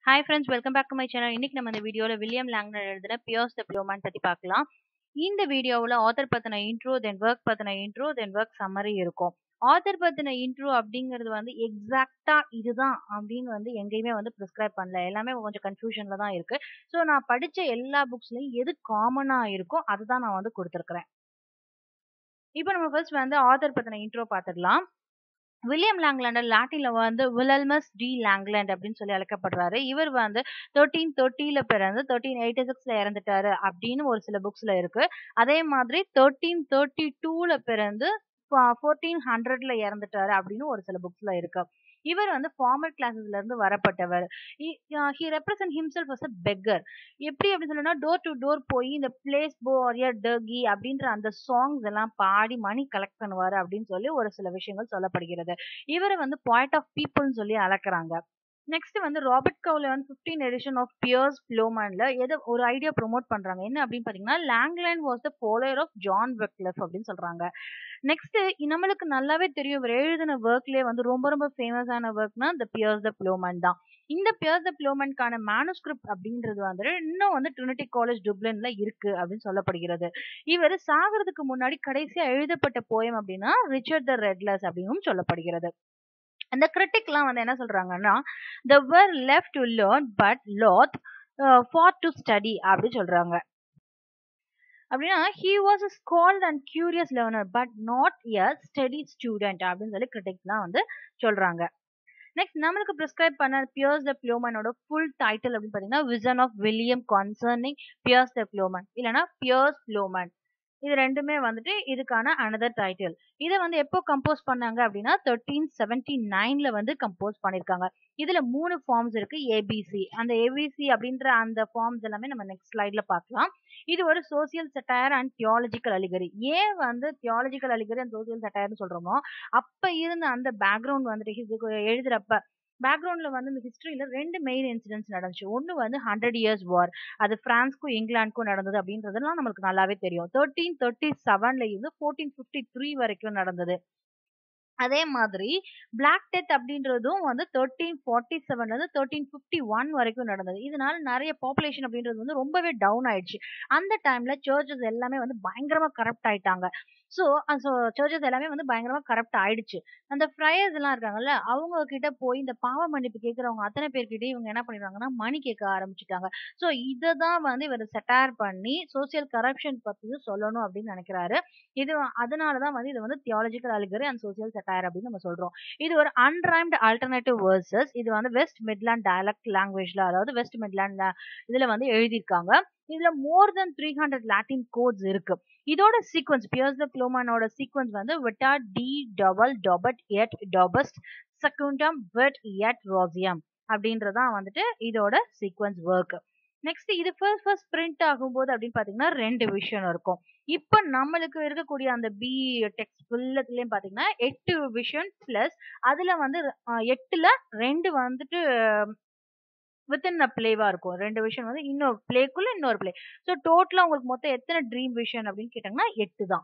hi friends welcome back to my channel இன்னைக்கு நம்ம இந்த வீடியோல வில்லியம் லாங்னர் எழுதின பியர்ஸ் த ப்ளோமேன் பத்தி பார்க்கலாம் இந்த வீடியோவில் ஆத்தர் பத்தின இன்ட்ரோ தென் ஒர்க் பத்தின இன்ட்ரோ தென் ஒர்க் சம்மரி இருக்கும் ஆத்தர் பத்தின இன்ட்ரோ அப்படிங்கிறது வந்து எக்ஸாக்டா இதுதான் அப்படின்னு வந்து எங்கேயுமே வந்து ப்ரிஸ்கிரைப் பண்ணல எல்லாமே கொஞ்சம் கன்ஃபியூஷன்ல தான் இருக்கு ஸோ நான் படிச்ச எல்லா புக்ஸ்லயும் எது காமனா இருக்கோ அதுதான் நான் வந்து கொடுத்துருக்கிறேன் இப்போ நம்ம ஃபர்ஸ்ட் வந்து ஆத்தர் பத்தின இன்ட்ரோ பார்த்துடலாம் வில்லியம் லாங்லாண்டர் லாட்டின்ல வந்து விலல்மஸ் டி லாங்லாண்ட் அப்படின்னு சொல்லி அழைக்கப்படுறாரு இவர் வந்து தேர்ட்டீன் தேர்ட்டில பிறந்து தேர்ட்டீன் எயிட்டி சிக்ஸ்ல இறந்துட்டாரு அப்படின்னு ஒரு சில புக்ஸ்ல இருக்கு அதே மாதிரி தேர்ட்டீன் தேர்ட்டி டூல பிறந்து ஃபோர்டீன் ஹண்ட்ரட்ல இறந்துட்டாரு அப்படின்னு ஒரு சில புக்ஸ்ல இருக்கு இவர் வந்து ஃபார்மல் கிளாஸஸ்ல இருந்து வரப்பட்டவர் he represent himself as a beggar எப்படி அப்படி சொல்லணும்னா டோர் டு டோர் போய் இந்த பிளேஸ் போரியர் டர்கி அப்படின்ற அந்த சாங்ஸ் எல்லாம் பாடி மணி கலெக்ட் பண்ணுவாரு அப்படின்னு சொல்லி ஒரு சில விஷயங்கள் சொல்லப்படுகிறது இவரை வந்து பாயிண்ட் ஆஃப் பீப்புள்னு சொல்லி அழைக்கிறாங்க நெக்ஸ்ட் வந்து ராபர்ட் கவுல வந்து ஃபிஃப்டீன் எடிஷன் ஆஃப் பியர்ஸ் ப்ளோமேன்ல எது ஒரு ஐடியா ப்ரொமோட் பண்றாங்க என்ன அப்படின்னு பாத்தீங்கன்னா Langland was the follower of John Wycliffe அப்படின்னு சொல்றாங்க நெக்ஸ்ட் நம்மளுக்கு நல்லாவே தெரியும் இவர் எழுதின ஒர்க்லயே வந்து ரொம்ப ரொம்ப ஃபேமஸான ஒர்க்னா த பியர்ஸ் த ப்ளோமன் தான் இந்த பியர்ஸ் த ப்ளோமன்கான மேனுஸ்கிரிப்ட் அப்படின்றது வந்து இன்னும் வந்து ட்ரினிட்டி காலேஜ் டுப்ளின்ல இருக்கு அப்படின்னு சொல்லப்படுகிறது இவர் சாகிறதுக்கு முன்னாடி கடைசியா எழுதப்பட்ட போயம் அப்படின்னா ரிச்சர்ட் த ரெட்லஸ் அப்படின்னு சொல்லப்படுகிறது அந்த கிரிட்டிக்லாம் வந்து என்ன சொல்றாங்கன்னா the were left to learn but loath for to study அப்படி சொல்றாங்க அப்படின்னா he was a skilled and curious learner but not a study student அப்படின்னு சொல்லி கிரிட்டிக்ஸ்லாம் வந்து சொல்றாங்க நெக்ஸ்ட் நம்மளுக்கு ப்ரிஸ்கிரைப் பண்ண பியர்ஸ் த ப்ளோமனோட ஃபுல் டைட்டில் அப்படின்னு பார்த்தீங்கன்னா vision of William concerning Piers the Plowman இல்லைனா பியர்ஸ் ப்ளோமன் இது ரெண்டுமே வந்துட்டு இதுக்கான அனதர் டைட்டில் இதை வந்து எப்போ கம்போஸ் பண்ணாங்க அப்படின்னா தேர்ட்டீன் செவன்டி நைன்ல வந்து கம்போஸ் பண்ணிருக்காங்க இதுல மூணு ஃபார்ம்ஸ் இருக்கு ஏபிசி அந்த ஏபிசி அப்படின்ற அந்த ஃபார்ம்ஸ் எல்லாமே நம்ம நெக்ஸ்ட் ஸ்லைட்ல பார்க்கலாம் இது ஒரு social satire and theological allegory ஏன் வந்து தியாலஜிக்கல் அலிகரி அண்ட் சோசியல் செட்டயர்னு சொல்றோமோ அப்ப இருந்த அந்த பேக்ரவுண்ட் வந்துட்டு எழுதுறப்ப பேக்ரவுண்ட்ல வந்து இந்த ஹிஸ்டரியில ரெண்டு மெயின் இன்சிடென்ட்ஸ் நடந்துச்சு ஒன்னு வந்து ஹண்ட்ரட் இயர்ஸ் வார் அது பிரான்ஸ்க்கும் இங்கிலாந்துக்கும் நடந்தது அப்படின்றதுலாம் நம்மளுக்கு நல்லாவே தெரியும் தேர்ட்டீன் தேர்ட்டி செவன்ல இருந்து ஃபோர்டீன் பிப்டி த்ரீ வரைக்கும் நடந்தது அதே மாதிரி பிளாக் டெத் அப்படின்றதும் வந்து தேர்ட்டீன் ஃபார்ட்டி செவன்ல இருந்து தேர்ட்டீன் ஃபிஃப்டி ஒன் வரைக்கும் நடந்தது இதனால நிறைய பாப்புலேஷன் அப்படின்றது வந்து ரொம்பவே டவுன் ஆயிடுச்சு அந்த டைம்ல சர்ச்சஸ் எல்லாமே வந்து பயங்கரமா கரப்ட் ஆயிட்டாங்க ஸோ ஸோ சர்ச்சஸ் எல்லாமே வந்து பயங்கரமா கரப்ட் ஆயிடுச்சு அந்த ஃப்ரையர்ஸ் எல்லாம் இருக்காங்கல்ல அவங்க கிட்ட போய் இந்த பாவ மன்னிப்பு கேட்கறவங்க அத்தனை பேர்கிட்ட இவங்க என்ன பண்ணிடுவாங்கன்னா மணி கேட்க ஆரம்பிச்சுட்டாங்க ஸோ இதை தான் வந்து இவர் செட்டார் பண்ணி சோசியல் கரப்ஷன் பத்தியும் சொல்லணும் அப்படின்னு நினைக்கிறாரு இது அதனாலதான் வந்து இது வந்து theological allegory and social satire அப்படின்னு நம்ம சொல்றோம் இது ஒரு அன்ரைம்டு ஆல்டர்னேட்டிவ் வேர்சஸ் இது வந்து வெஸ்ட் மிட்லாண்ட் டயலக்ட் லாங்குவேஜ்ல அதாவது வெஸ்ட் மிட்லாண்ட் இதுல வந்து எழுதியிருக்காங்க இதுல more than three hundred Latin quotes இருக்கு இதோட சீக்வன்ஸ் பியர்ஸ் த க்ளோமனோட சீக்வன்ஸ் வந்து விட்டா டி டபுள் டொபட் எட் டொபஸ்ட் சக்குண்டம் வெட் எட் ரோசியம் அப்படின்றதான் வந்துட்டு இதோட சீக்வன்ஸ் ஒர்க் நெக்ஸ்ட் இது ஃபர்ஸ்ட் ஃபர்ஸ்ட் பிரிண்ட் ஆகும்போது அப்படின்னு பாத்தீங்கன்னா ரெண்டு விஷயம் இருக்கும் இப்ப நம்மளுக்கு இருக்கக்கூடிய அந்த பி டெக்ஸ்ட் ஃபுல்லத்துலயும் பாத்தீங்கன்னா எட்டு விஷன் பிளஸ் அதுல வந்து எட்டுல ரெண்டு வந்துட்டு வித்தின் அ பிளேவா இருக்கும் ரெண்டு விஷயம் வந்து இன்னொரு பிளேக்குள்ள இன்னொரு பிளே ஸோ டோட்டலா உங்களுக்கு மொத்தம் எத்தனை ட்ரீம் விஷன் அப்படின்னு கேட்டாங்கன்னா எட்டு தான்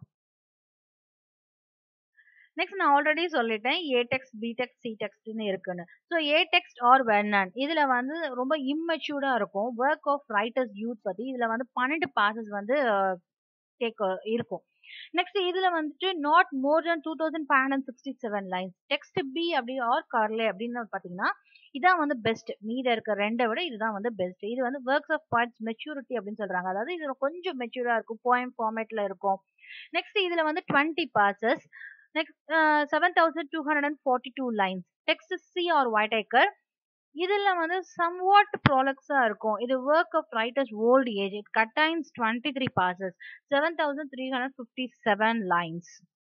நெக்ஸ்ட் நான் ஆல்ரெடி சொல்லிட்டேன் A text B text C டெக்ஸ்ட்னு இருக்குன்னு so A text or Vernon இதுல வந்து ரொம்ப இம்மெச்சூர்டா இருக்கும் ஒர்க் ஆஃப் ரைட்டர்ஸ் யூத் பத்தி இதுல வந்து பன்னெண்டு பாசஸ் வந்து கேட்க இருக்கும் நெக்ஸ்ட் இதுல வந்துட்டு not more than two thousand five hundred sixty seven lines text B அப்படி ஆர் கார்லே அப்படின்னு பாத்தீங்கன்னா இதான் வந்து பெஸ்ட் மீத இருக்க ரெண்டை விட இதுதான் வந்து பெஸ்ட் இது வந்து ஒர்க்ஸ் ஆஃப் பாயிண்ட்ஸ் மெச்சூரிட்டி அப்படின்னு சொல்றாங்க அதாவது இது கொஞ்சம் மெச்சூரா இருக்கும் போயம் ஃபார்மேட்ல இருக்கும் நெக்ஸ்ட் இதுல வந்து twenty passus next seven thousand two hundred and forty two lines text C or Whitaker இதுல வந்து சம்வாட் ப்ராடக்ட்ஸா இருக்கும் இது work of writers old age it contains twenty three passus seven thousand three hundred fifty seven lines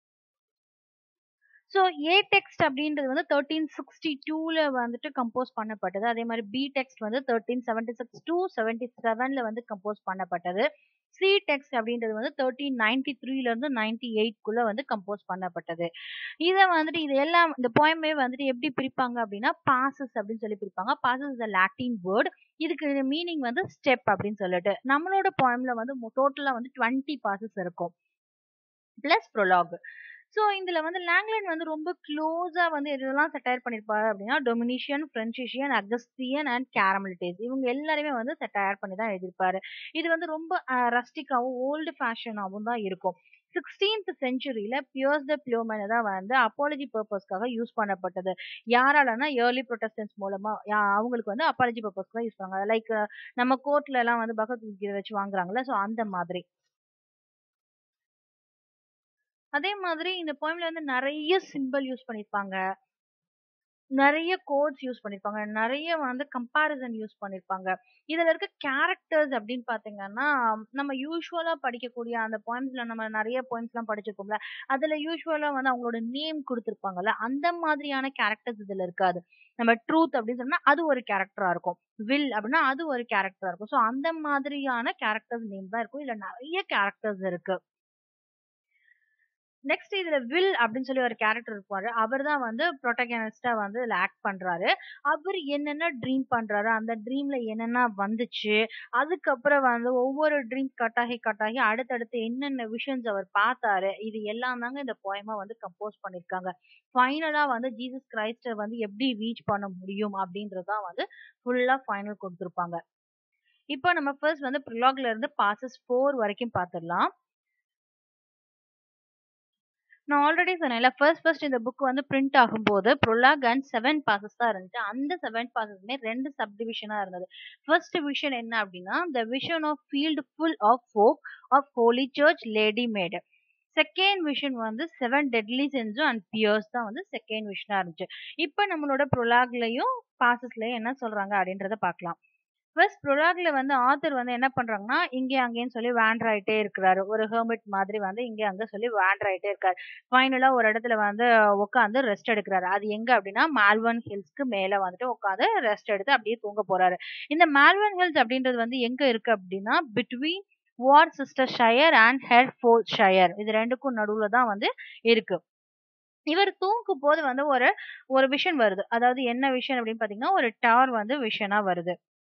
so A text அப்படின்றது வந்து thirteen sixty டூல வந்துட்டு compose பண்ணப்பட்டது அதே மாதிரி பி டெக்ஸ்ட் வந்து thirteen seventy six to seventy செவன்ல வந்து கம்போஸ் பண்ணப்பட்டது சி டெக்ஸ்ட் அப்படின்றது வந்து தேர்ட்டீன் நைன்டி த்ரீல இருந்து நைன்டி எயிட்குள்ள வந்து கம்போஸ் பண்ணப்பட்டது இதை வந்துட்டு இது எல்லாம் இந்த போயமே வந்துட்டு எப்படி பிரிப்பாங்க அப்படின்னா பாசஸ் அப்படின்னு சொல்லி பிரிப்பாங்க பாசஸ் இஸ் லாட்டின் வேர்ட் இதுக்கு மீனிங் வந்து ஸ்டெப் அப்படின்னு சொல்லிட்டு நம்மளோட போயம்ல வந்து டோட்டலா வந்து டுவெண்ட்டி பாசஸ் இருக்கும் பிளஸ் ப்ரொலாக் ஸோ இதுல வந்து லாங்லேண்ட் வந்து ரொம்ப க்ளோஸா வந்து எதெல்லாம் செட்டையர் பண்ணிருப்பாரு அப்படின்னா டொமினிஷியன் பிரென்சிஷியன் அகஸ்தியன் அண்ட் கேரமலிட்டேஸ் இவங்க எல்லாருமே வந்து செட்டையர் பண்ணி தான் எழுதியிருப்பாரு இது வந்து ரொம்ப ரஸ்டிக்காவும் ஓல்டு ஃபேஷனாகவும் தான் இருக்கும் சிக்ஸ்டீன்த் செஞ்சுரியில பியர்ஸ் த பிளோமன் தான் வந்து அப்பாலஜி பர்பஸ்க்காக யூஸ் பண்ணப்பட்டது யாராலனா ஏர்லி ப்ரொட்டஸ்டன்ஸ் மூலமா அவங்களுக்கு வந்து அப்பாலஜி பர்பஸ்க்கு தான் யூஸ் பண்ணுவாங்க லைக் நம்ம கோர்ட்ல எல்லாம் வந்து பகவத்கீதை வச்சு வாங்குறாங்கல்ல ஸோ அந்த மாதிரி அதே மாதிரி இந்த போயம்ல வந்து நிறைய சிம்பிள் யூஸ் பண்ணிருப்பாங்க நிறைய கோட்ஸ் யூஸ் பண்ணிருப்பாங்க நிறைய வந்து கம்பாரிசன் யூஸ் பண்ணிருப்பாங்க இதுல இருக்க கேரக்டர்ஸ் அப்படின்னு பாத்தீங்கன்னா நம்ம யூஸ்வலா படிக்கக்கூடிய அந்த பாயிண்ட்ஸ்ல நம்ம நிறைய பாயிண்ட்ஸ் எல்லாம் படிச்சிருப்போம்ல அதுல யூஸ்வலா வந்து அவங்களோட நேம் கொடுத்திருப்பாங்கல்ல அந்த மாதிரியான கேரக்டர்ஸ் இதுல இருக்காது நம்ம ட்ரூத் அப்படின்னு சொன்னா அது ஒரு கேரக்டரா இருக்கும் வில் அப்படின்னா அது ஒரு கேரக்டரா இருக்கும் ஸோ அந்த மாதிரியான கேரக்டர்ஸ் நேம் தான் இருக்கும் இதுல நிறைய கேரக்டர்ஸ் இருக்கு நெக்ஸ்ட் இதுல வில் அப்படின்னு சொல்லி ஒரு கேரக்டர் இருப்பாரு அவர் தான் வந்து ப்ரொட்டகனிஸ்டா வந்து இதுல ஆக்ட் பண்றாரு அவர் என்னென்ன ட்ரீம் பண்றாரு அந்த ட்ரீம்ல என்னென்ன வந்துச்சு அதுக்கப்புறம் வந்து ஒவ்வொரு ட்ரீம் கட் ஆகி கட் ஆகி அடுத்தடுத்து என்னென்ன விஷன்ஸ் அவர் பார்த்தாரு இது எல்லாம் தாங்க இந்த போயமா வந்து கம்போஸ் பண்ணிருக்காங்க ஃபைனலா வந்து ஜீசஸ் கிரைஸ்ட வந்து எப்படி ரீச் பண்ண முடியும் அப்படின்றதான் வந்து ஃபுல்லா ஃபைனல் கொடுத்துருப்பாங்க இப்போ நம்ம ஃபர்ஸ்ட் வந்து ப்ரிலாக்ல இருந்து பாசஸ் ஃபோர் வரைக்கும் பார்த்துடலாம் நான் ஆல்ரெடி சொன்னேன்ல ஃபர்ஸ்ட் ஃபர்ஸ்ட் இந்த புக் வந்து பிரிண்ட் ஆகும்போது ப்ரொலாக் அண்ட் செவன் பாசஸ் தான் இருந்துச்சு அந்த செவன் பாசஸ்மே ரெண்டு சப் டிவிஷனா இருந்தது ஃபர்ஸ்ட் விஷன் என்ன அப்படின்னா the vision of field full of folk of Holy Church Lady Meed second vision வந்து செவன் டெட்லி சென்ஸும் அண்ட் பியர்ஸ் தான் வந்து செகண்ட் விஷனா இருந்துச்சு இப்போ நம்மளோட ப்ரொலாக்லயும் பாசஸ்லயும் என்ன சொல்றாங்க அப்படின்றத பார்க்கலாம் ஃபர்ஸ்ட் ப்ரொலாக்ல வந்து ஆத்தர் வந்து என்ன பண்றாங்கன்னா இங்கே அங்கேன்னு சொல்லி வேண்ட்ராயிட்டே இருக்கிறாரு ஒரு ஹெர்மிட் மாதிரி வந்து இங்கே அங்க சொல்லி வேண்ட்ராயிட்டே இருக்காரு ஃபைனலா ஒரு இடத்துல வந்து உட்காந்து ரெஸ்ட் எடுக்கிறாரு அது எங்க அப்படின்னா மால்வன் ஹில்ஸ்க்கு மேல வந்துட்டு உட்காந்து ரெஸ்ட் எடுத்து அப்படியே தூங்க போறாரு இந்த மால்வன் ஹில்ஸ் அப்படின்றது வந்து எங்க இருக்கு அப்படின்னா between Worcestershire and Herefordshire இது ரெண்டுக்கும் நடுவுல தான் வந்து இருக்கு இவர் தூங்கும் போது வந்து ஒரு ஒரு விஷன் வருது அதாவது என்ன விஷன் அப்படின்னு பாத்தீங்கன்னா ஒரு டவர் வந்து விஷனா வருது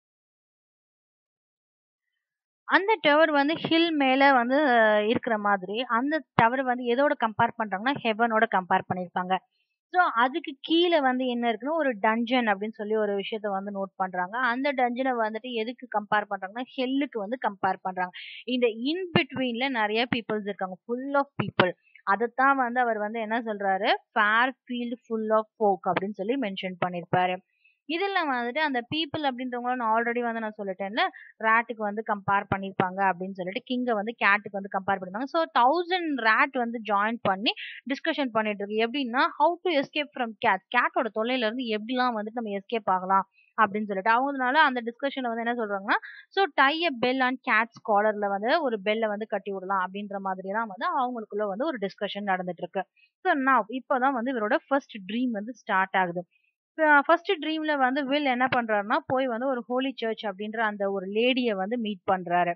அந்த டவர் வந்து ஹில் மேல வந்து இருக்கிற மாதிரி அந்த டவர் வந்து எதோட கம்பேர் பண்றாங்கன்னா ஹெவனோட கம்பேர் பண்ணிருப்பாங்க ஸோ அதுக்கு கீழே வந்து என்ன இருக்குன்னா ஒரு டஞ்சன் அப்படின்னு சொல்லி ஒரு விஷயத்த வந்து நோட் பண்றாங்க அந்த டஞ்சனை வந்துட்டு எதுக்கு கம்பேர் பண்றாங்கன்னா ஹெல்லுக்கு வந்து கம்பேர் பண்றாங்க இந்த இன் பிட்வீன்ல நிறைய பீப்புள்ஸ் இருக்காங்க ஃபுல் ஆஃப் பீப்புள் அதைத்தான் வந்து அவர் வந்து என்ன சொல்றாரு fair field full of folk அப்படின்னு சொல்லி மென்ஷன் பண்ணிருப்பாரு இதெல்லாம் வந்துட்டு அந்த பீப்புள் அப்படின்றவங்கள நான் ஆல்ரெடி வந்து நான் சொல்லிட்டேன்ல ரேட்டுக்கு வந்து கம்பேர் பண்ணியிருப்பாங்க அப்படின்னு சொல்லிட்டு கிங்கை வந்து கேட்டுக்கு வந்து கம்பேர் பண்ணிருந்தாங்க ஸோ தௌசண்ட் ரேட் வந்து ஜாயின் பண்ணி டிஸ்கஷன் பண்ணிட்டு இருக்கு எப்படின்னா how to escape from cat கேட்டோட தொல்லையில இருந்து எப்படிலாம் வந்துட்டு நம்ம எஸ்கேப் ஆகலாம் அப்படின்னு சொல்லிட்டு அவங்கனால அந்த டிஸ்கஷன்ல வந்து என்ன சொல்றாங்கன்னா so tie a bell and cat's காலர்ல வந்து ஒரு பெல்லை வந்து கட்டி விடலாம் அப்படின்ற மாதிரி தான் வந்து அவங்களுக்குள்ள வந்து ஒரு டிஸ்கஷன் நடந்துட்டு இருக்கு ஸோ நான் இப்போதான் வந்து இவரோட ஃபர்ஸ்ட் ட்ரீம் வந்து ஸ்டார்ட் ஆகுது ஃபர்ஸ்ட் ட்ரீம்ல வந்து வில் என்ன பண்றாருன்னா போய் வந்து ஒரு ஹோலி சர்ச் அப்படின்ற அந்த ஒரு லேடிய வந்து மீட் பண்றாரு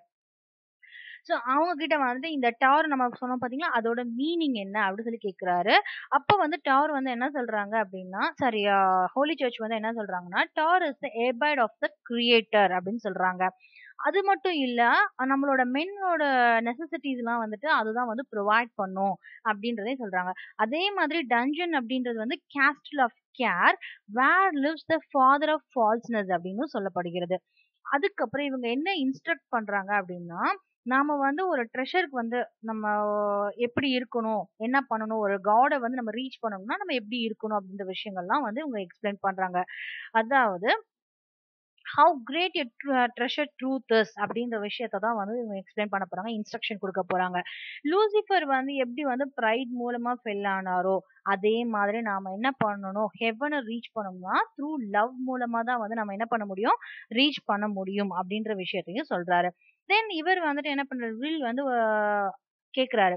ஸோ அவங்க கிட்ட வந்துட்டு இந்த டவர் நம்ம சொன்னோம் பாத்தீங்களா அதோட மீனிங் என்ன அப்படின்னு சொல்லி கேட்கிறாரு அப்போ வந்து டவர் வந்து என்ன சொல்றாங்க அப்படின்னா சரி ஹோலி சர்ச் வந்து என்ன சொல்றாங்கன்னா tower is the abide of the creator அப்படின்னு சொல்றாங்க அது மட்டும் இல்ல நம்மளோட மென்னோட நெசசிட்டிஸ்லாம் வந்துட்டு அதுதான் வந்து ப்ரொவைட் பண்ணும் அப்படின்றதே சொல்றாங்க அதே மாதிரி டஞ்சன் அப்படின்றது வந்து castle of care where lives the father of falseness அப்படின்னு சொல்லப்படுகிறது அதுக்கப்புறம் இவங்க என்ன இன்ஸ்ட்ரக்ட் பண்றாங்க அப்படின்னா நாம வந்து ஒரு ட்ரெஷருக்கு வந்து நம்ம எப்படி இருக்கணும் என்ன பண்ணணும் ஒரு காடை வந்து நம்ம ரீச் பண்ணணும்னா நம்ம எப்படி இருக்கணும் அப்படின்ற விஷயங்கள்லாம் வந்து இவங்க எக்ஸ்பிளைன் பண்றாங்க அதாவது how great a treasure truth is அப்படின்ற விஷயத்த தான் வந்து இவங்க எக்ஸ்பிளைன் பண்ண போறாங்க இன்ஸ்ட்ரக்ஷன் கொடுக்க போறாங்க லூசிஃபர் வந்து எப்படி வந்து ப்ரைட் மூலமா ஃபெல் ஆனாரோ அதே மாதிரி நாம என்ன பண்ணணும் ஹெவனை ரீச் பண்ணோம்னா த்ரூ லவ் மூலமா தான் வந்து நம்ம என்ன பண்ண முடியும் ரீச் பண்ண முடியும் அப்படின்ற விஷயத்தையும் சொல்றாரு தென் இவர் வந்துட்டு என்ன பண்றாரு வில் வந்து கேக்குறாரு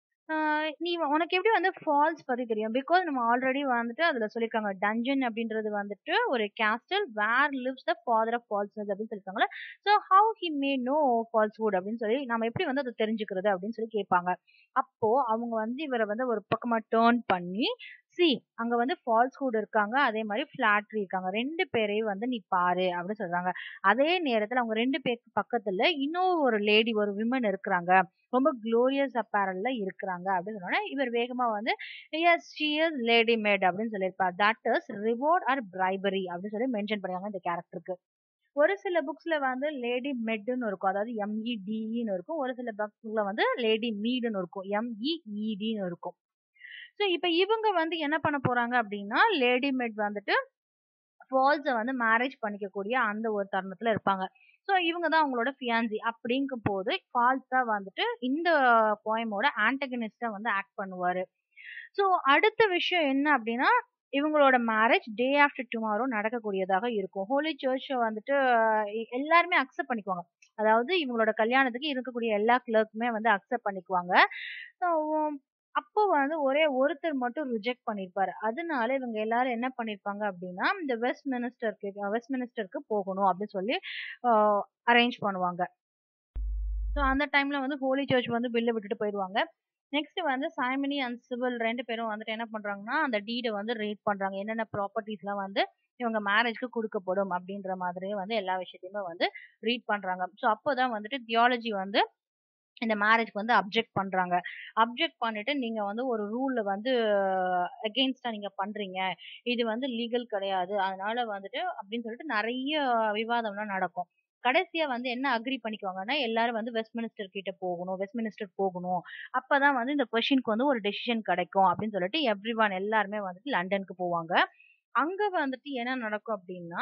நீ உனக்கு எப்படி வந்து ஃபால்ஸ் பத்தி தெரியும் பிகாஸ் நம்ம ஆல்ரெடி வந்துட்டு அதுல சொல்லியிருக்காங்க டஞ்சன் அப்படின்றது வந்துட்டு ஒரு castle where lives the father of falseness அப்படின்னு சொல்லியிருக்காங்களா so how he may know falsehood அப்படின்னு சொல்லி நம்ம எப்படி வந்து அதை தெரிஞ்சுக்கிறது அப்படின்னு சொல்லி கேட்பாங்க அப்போ அவங்க வந்து இவரை வந்து ஒரு பக்கமா டேர்ன் பண்ணி சி அங்க வந்து ஃபால்ஸ்ஹுட் இருக்காங்க அதே மாதிரி ஃபிளாட்ரி இருக்காங்க ரெண்டு பேரையும் வந்து நீ பாரு அப்படின்னு சொல்றாங்க அதே நேரத்துல அவங்க ரெண்டு பேருக்கு பக்கத்துல இன்னொரு ஒரு லேடி ஒரு விமன் இருக்கிறாங்க ரொம்ப க்ளோரியஸ் அப்பேரல்ல இருக்கிறாங்க அப்படின்னு சொன்னோன்னே இவர் வேகமா வந்து yes she is Lady Meed அப்படின்னு சொல்லியிருப்பார் that is reward or bribery அப்படின்னு சொல்லி மென்ஷன் பண்ணிருக்காங்க இந்த கேரக்டருக்கு ஒரு சில புக்ஸ்ல வந்து லேடி மெட்னு இருக்கும் அதாவது எம்இடின்னு இருக்கும் ஒரு சில புக்ஸ்ல வந்து லேடி மீடுன்னு இருக்கும் எம்இஇடின்னு இருக்கும் ஸோ இப்போ இவங்க வந்து என்ன பண்ண போறாங்க அப்படின்னா லேடி மெட் வந்துட்டு ஃபால்ஸை வந்து மேரேஜ் பண்ணிக்கக்கூடிய அந்த ஒரு தருணத்துல இருப்பாங்க ஸோ இவங்க தான் அவங்களோட ஃபியான்சி அப்படிங்கும் போது ஃபால்ஸ் தான் வந்துட்டு இந்த போயமோட ஆன்டகனிஸ்டா வந்து ஆக்ட் பண்ணுவாரு ஸோ அடுத்த விஷயம் என்ன அப்படின்னா இவங்களோட மேரேஜ் டே ஆஃப்டர் டுமாரோ நடக்கக்கூடியதாக இருக்கும் ஹோலி சர்ச் வந்துட்டு எல்லாருமே அக்செப்ட் பண்ணிக்குவாங்க அதாவது இவங்களோட கல்யாணத்துக்கு இருக்கக்கூடிய எல்லா கிளர்க்குமே வந்து அக்செப்ட் பண்ணிக்குவாங்க அப்போ வந்து ஒரே ஒருத்தர் மட்டும் ரிஜெக்ட் பண்ணிருப்பாரு அதனால இவங்க எல்லாரும் என்ன பண்ணிருப்பாங்க அப்படின்னா இந்த வெஸ்ட் மினிஸ்டருக்கு வெஸ்ட் மினிஸ்டருக்கு போகணும் அப்படின்னு சொல்லி அரேஞ்ச் பண்ணுவாங்க ஸோ அந்த டைம்ல வந்து ஹோலி சர்ச் வந்து பில்லை விட்டுட்டு போயிடுவாங்க நெக்ஸ்ட் வந்து சைமனி அண்ட் சிவில் ரெண்டு பேரும் வந்துட்டு என்ன பண்றாங்கன்னா அந்த டீடை வந்து ரீட் பண்றாங்க என்னென்ன ப்ராப்பர்ட்டிஸ்லாம் வந்து இவங்க மேரேஜ்க்கு கொடுக்கப்படும் அப்படின்ற மாதிரியே வந்து எல்லா விஷயத்தையுமே வந்து ரீட் பண்றாங்க ஸோ அப்போதான் வந்துட்டு தியாலஜி வந்து இந்த மேரேஜ்க்கு வந்து அப்ஜெக்ட் பண்றாங்க அப்ஜெக்ட் பண்ணிட்டு நீங்க வந்து ஒரு ரூல்ல வந்து அகெயின்ஸ்டா நீங்க பண்றீங்க இது வந்து லீகல் கிடையாது அதனால வந்துட்டு அப்படின்னு சொல்லிட்டு நிறைய விவாதம்லாம் நடக்கும் கடைசியா வந்து என்ன அக்ரி பண்ணிக்குவாங்கன்னா எல்லாரும் வந்து வெஸ்ட் மினிஸ்டர் கிட்ட போகணும் வெஸ்ட் மினிஸ்டர் போகணும் அப்பதான் வந்து இந்த கொஸ்டினுக்கு வந்து ஒரு டெசிஷன் கிடைக்கும் அப்படின்னு சொல்லிட்டு எவ்ரி ஒன் எல்லாருமே வந்துட்டு லண்டனுக்கு போவாங்க அங்க வந்துட்டு என்ன நடக்கும் அப்படின்னா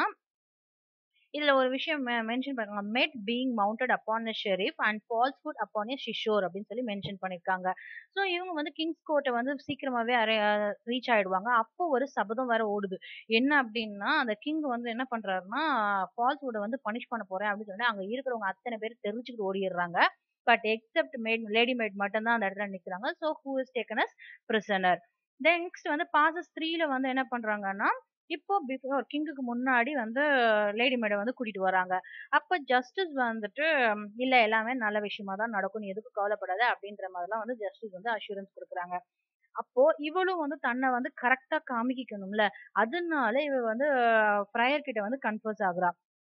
இதுல ஒரு விஷயம் மென்ஷன் பண்ணுவாங்க Meed being mounted upon sheriff and falsehood upon a sizour அப்படின்னு சொல்லி மென்ஷன் பண்ணிருக்காங்க ஸோ இவங்க வந்து கிங்ஸ் கோர்ட்டை வந்து சீக்கிரமாவே ரீச் ஆயிடுவாங்க அப்போ ஒரு சபதம் வேற ஓடுது என்ன அப்படின்னா அந்த கிங் வந்து என்ன பண்றாருன்னா ஃபால்ஸ்ஹுட்டை வந்து பனிஷ் பண்ண போறேன் அப்படின்னு சொல்லி அங்க இருக்கிறவங்க அத்தனை பேர் தெரிஞ்சுக்கிட்டு ஓடிடுறாங்க but except Meed Lady Meed மட்டும் தான் அந்த இடத்துல நிக்கிறாங்க so who is taken as prisoner then next வந்து பாசஸ் த்ரீல வந்து என்ன பண்றாங்கன்னா இப்போ பிஃபோர் கிங்குக்கு முன்னாடி வந்து லேடி மேடை வந்து கூட்டிட்டு வராங்க அப்ப ஜஸ்டிஸ் வந்துட்டு இல்ல எல்லாமே நல்ல விஷயமா தான் நடக்கும் நீ எதுக்கும் கவலைப்படாத அப்படின்ற மாதிரிலாம் வந்து ஜஸ்டிஸ் வந்து அஷூரன்ஸ் கொடுக்குறாங்க அப்போ இவளும் வந்து தன்னை வந்து கரெக்டா காமிக்கணும்ல அதனால இவ வந்து ப்ரையர் கிட்ட வந்து கன்ஃபர்ஸ் ஆகுறா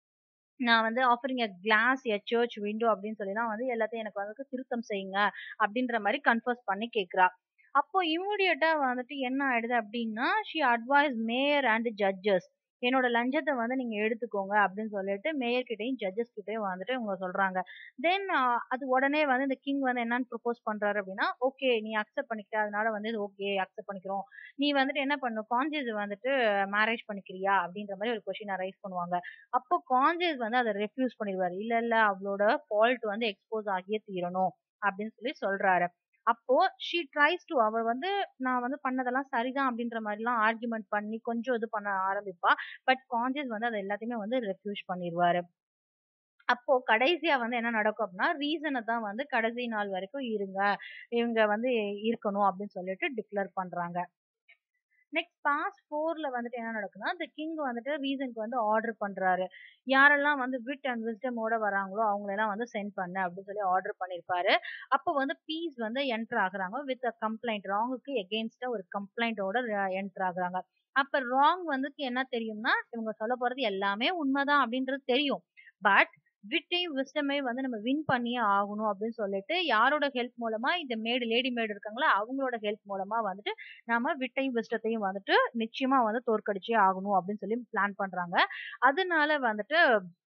நான் வந்து offering a glass a church window அப்படின்னு சொல்லி தான் வந்து எல்லாத்தையும் எனக்கு வந்து திருத்தம் செய்யுங்க அப்படின்ற மாதிரி கன்ஃபர்ஸ் பண்ணி கேட்குறா அப்போ இம்மீடியட்டா வந்துட்டு என்ன ஆயிடுது அப்படின்னா she advise mayor and judges என்னோட லஞ்சத்தை வந்து நீங்க எடுத்துக்கோங்க அப்படின்னு சொல்லிட்டு மேயர் கிட்டையும் ஜட்ஜஸ் கிட்டையும் வந்துட்டு இவங்க சொல்றாங்க தென் அது உடனே வந்து இந்த கிங் வந்து என்னன்னு ப்ரொபோஸ் பண்றாரு அப்படின்னா ஓகே நீ அக்செப்ட் பண்ணிக்கிட்ட அதனால வந்து ஓகே அக்செப்ட் பண்ணிக்கிறோம் நீ வந்துட்டு என்ன பண்ணும் கான்ஜியஸ் வந்துட்டு மேரேஜ் பண்ணிக்கிறியா அப்படின்ற மாதிரி ஒரு கொஸ்டின் ரைஸ் பண்ணுவாங்க அப்போ கான்ஜியஸ் வந்து அதை ரெஃப்யூஸ் பண்ணிடுவாரு இல்ல இல்ல அவளோட ஃபால்ட் வந்து எக்ஸ்போஸ் ஆகியே தீரணும் அப்படின்னு சொல்லி சொல்றாரு அப்போ ஷீ ட்ரைஸ் டு அவர் வந்து நான் வந்து பண்ணதெல்லாம் சரிதான் அப்படின்ற மாதிரிலாம் ஆர்குமெண்ட் பண்ணி கொஞ்சம் இது பண்ண ஆரம்பிப்பா பட் கான்சியஸ் வந்து அதை எல்லாத்தையுமே வந்து ரெஃப்யூஸ் பண்ணிடுவாரு அப்போ கடைசியா வந்து என்ன நடக்கும் அப்படின்னா ரீசனை தான் வந்து கடைசி நாள் வரைக்கும் இருங்க இவங்க வந்து இருக்கணும் அப்படின்னு சொல்லிட்டு டிக்ளேர் பண்றாங்க நெக்ஸ்ட் பாஸ் ஃபோர்ல வந்துட்டு என்ன நடக்குன்னா இந்த கிங் வந்துட்டு ரீசனுக்கு வந்து ஆர்டர் பண்றாரு யாரெல்லாம் வந்து விட் அண்ட் விஸ்டமோட வராங்களோ அவங்களெல்லாம் வந்து சென்ட் பண்ண அப்படின்னு சொல்லி ஆர்டர் பண்ணிருப்பாரு அப்போ வந்து பீஸ் வந்து என்டர் ஆகுறாங்க வித் அ கம்ப்ளைண்ட் ராங்குக்கு எகெயின்ஸ்டா ஒரு கம்ப்ளைண்டோட என்டர் ஆகுறாங்க அப்ப ராங் வந்து என்ன தெரியும்னா இவங்க சொல்ல போறது எல்லாமே உண்மைதான் அப்படின்றது தெரியும் பட் விட்டையும் விஸ்டமே வந்து நம்ம வின் பண்ணியே ஆகணும் அப்படின்னு சொல்லிட்டு யாரோட ஹெல்ப் மூலமா இந்த மேடு லேடி மேடு இருக்காங்களா அவங்களோட ஹெல்ப் மூலமா வந்துட்டு நம்ம விட்டையும் விஸ்டத்தையும் வந்துட்டு நிச்சயமா வந்து தோற்கடிச்சே ஆகணும் அப்படின்னு சொல்லி பிளான் பண்றாங்க அதனால வந்துட்டு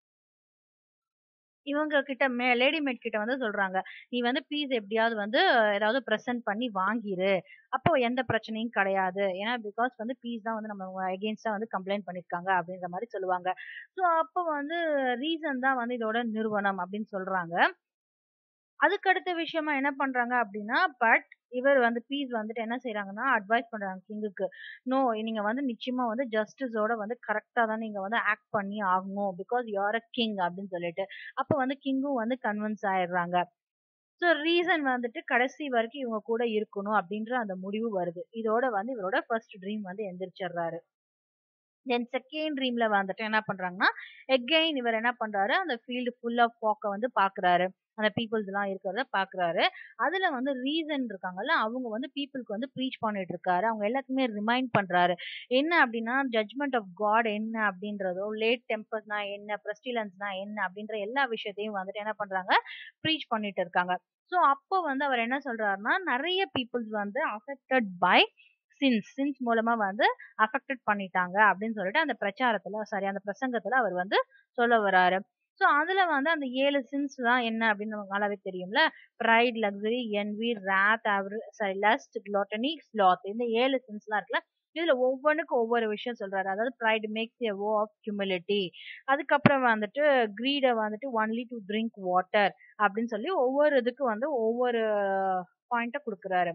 இவங்க கிட்ட மே லேடி மேட் கிட்ட வந்து சொல்றாங்க நீ வந்து பீஸ் எப்படியாவது வந்து ஏதாவது ப்ரெசென்ட் பண்ணி வாங்கிரு அப்போ எந்த பிரச்சனையும் கிடையாது ஏன்னா பிகாஸ் வந்து பீஸ் தான் வந்து நம்ம எகெயின்ஸ்டா வந்து கம்ப்ளைண்ட் பண்ணிருக்காங்க அப்படின்ற மாதிரி சொல்லுவாங்க ஸோ அப்போ வந்து ரீசன் தான் வந்து இதோட நிறுவனம் அப்படின்னு சொல்றாங்க அதுக்கு அடுத்த விஷயமா என்ன பண்றாங்க அப்படின்னா பட் இவர் வந்து பீஸ் வந்துட்டு என்ன செய்யறாங்கன்னா அட்வைஸ் பண்றாங்க கிங்குக்கு நோ நீங்க வந்து நிச்சயமா வந்து ஜஸ்டிஸோட வந்து கரெக்டா தான் நீங்க வந்து ஆக்ட் பண்ணி ஆகணும் பிகாஸ் யூஆர் அ கிங் அப்படின்னு சொல்லிட்டு அப்ப வந்து கிங்கும் வந்து கன்வின்ஸ் ஆயிடுறாங்க ஸோ ரீசன் வந்துட்டு கடைசி வரைக்கும் இவங்க கூட இருக்கணும் அப்படின்ற அந்த முடிவு வருது இதோட வந்து இவரோட ஃபர்ஸ்ட் ட்ரீம் வந்து எந்திரிச்சிடுறாரு தென் செகண்ட் ட்ரீம்ல வந்துட்டு என்ன பண்றாங்கன்னா எகெயின் இவர் என்ன பண்றாரு அந்த ஃபீல்டு ஃபுல் ஆஃப் ஃபாக்க வந்து பாக்குறாரு அந்த பீப்புள்ஸ் எல்லாம் இருக்கிறத பாக்குறாரு அதுல வந்து ரீசன் இருக்காங்கல்ல அவங்க வந்து பீப்புளுக்கு வந்து ப்ரீச் பண்ணிட்டு இருக்காரு அவங்க எல்லாத்துக்குமே ரிமைண்ட் பண்றாரு என்ன அப்படின்னா ஜட்மெண்ட் ஆஃப் காட் என்ன அப்படின்றதோ லேட் டெம்பர்ஸ்னா என்ன பிரஸ்டிலன்ஸ்னா என்ன அப்படின்ற எல்லா விஷயத்தையும் வந்துட்டு என்ன பண்றாங்க ப்ரீச் பண்ணிட்டு இருக்காங்க ஸோ அப்போ வந்து அவர் என்ன சொல்றாருன்னா நிறைய பீப்புள்ஸ் வந்து அஃபெக்டட் பை சின்ஸ் சின்ஸ் மூலமா வந்து அஃபெக்டட் பண்ணிட்டாங்க அப்படின்னு சொல்லிட்டு அந்த பிரச்சாரத்துல சாரி அந்த பிரசங்கத்துல அவர் வந்து சொல்ல வராரு ஸோ அதுல வந்து அந்த ஏழு சின்ஸ் தான் என்ன அப்படின்னு நமக்கு நல்லாவே தெரியும்ல ப்ரைட் லக்ஸரி என்வி ரேத் அவரு சாரி லஸ்ட் குளோட்டனி ஸ்லாத் இந்த ஏழு சின்ஸ்லாம் இருக்குல்ல இதுல ஒவ்வொன்றுக்கும் ஒவ்வொரு விஷயம் சொல்றாரு அதாவது pride makes a vow of humility அதுக்கப்புறம் வந்துட்டு கிரீடை வந்துட்டு ஒன்லி டு ட்ரிங்க் வாட்டர் அப்படின்னு சொல்லி ஒவ்வொரு இதுக்கு வந்து ஒவ்வொரு பாயிண்ட்டை கொடுக்குறாரு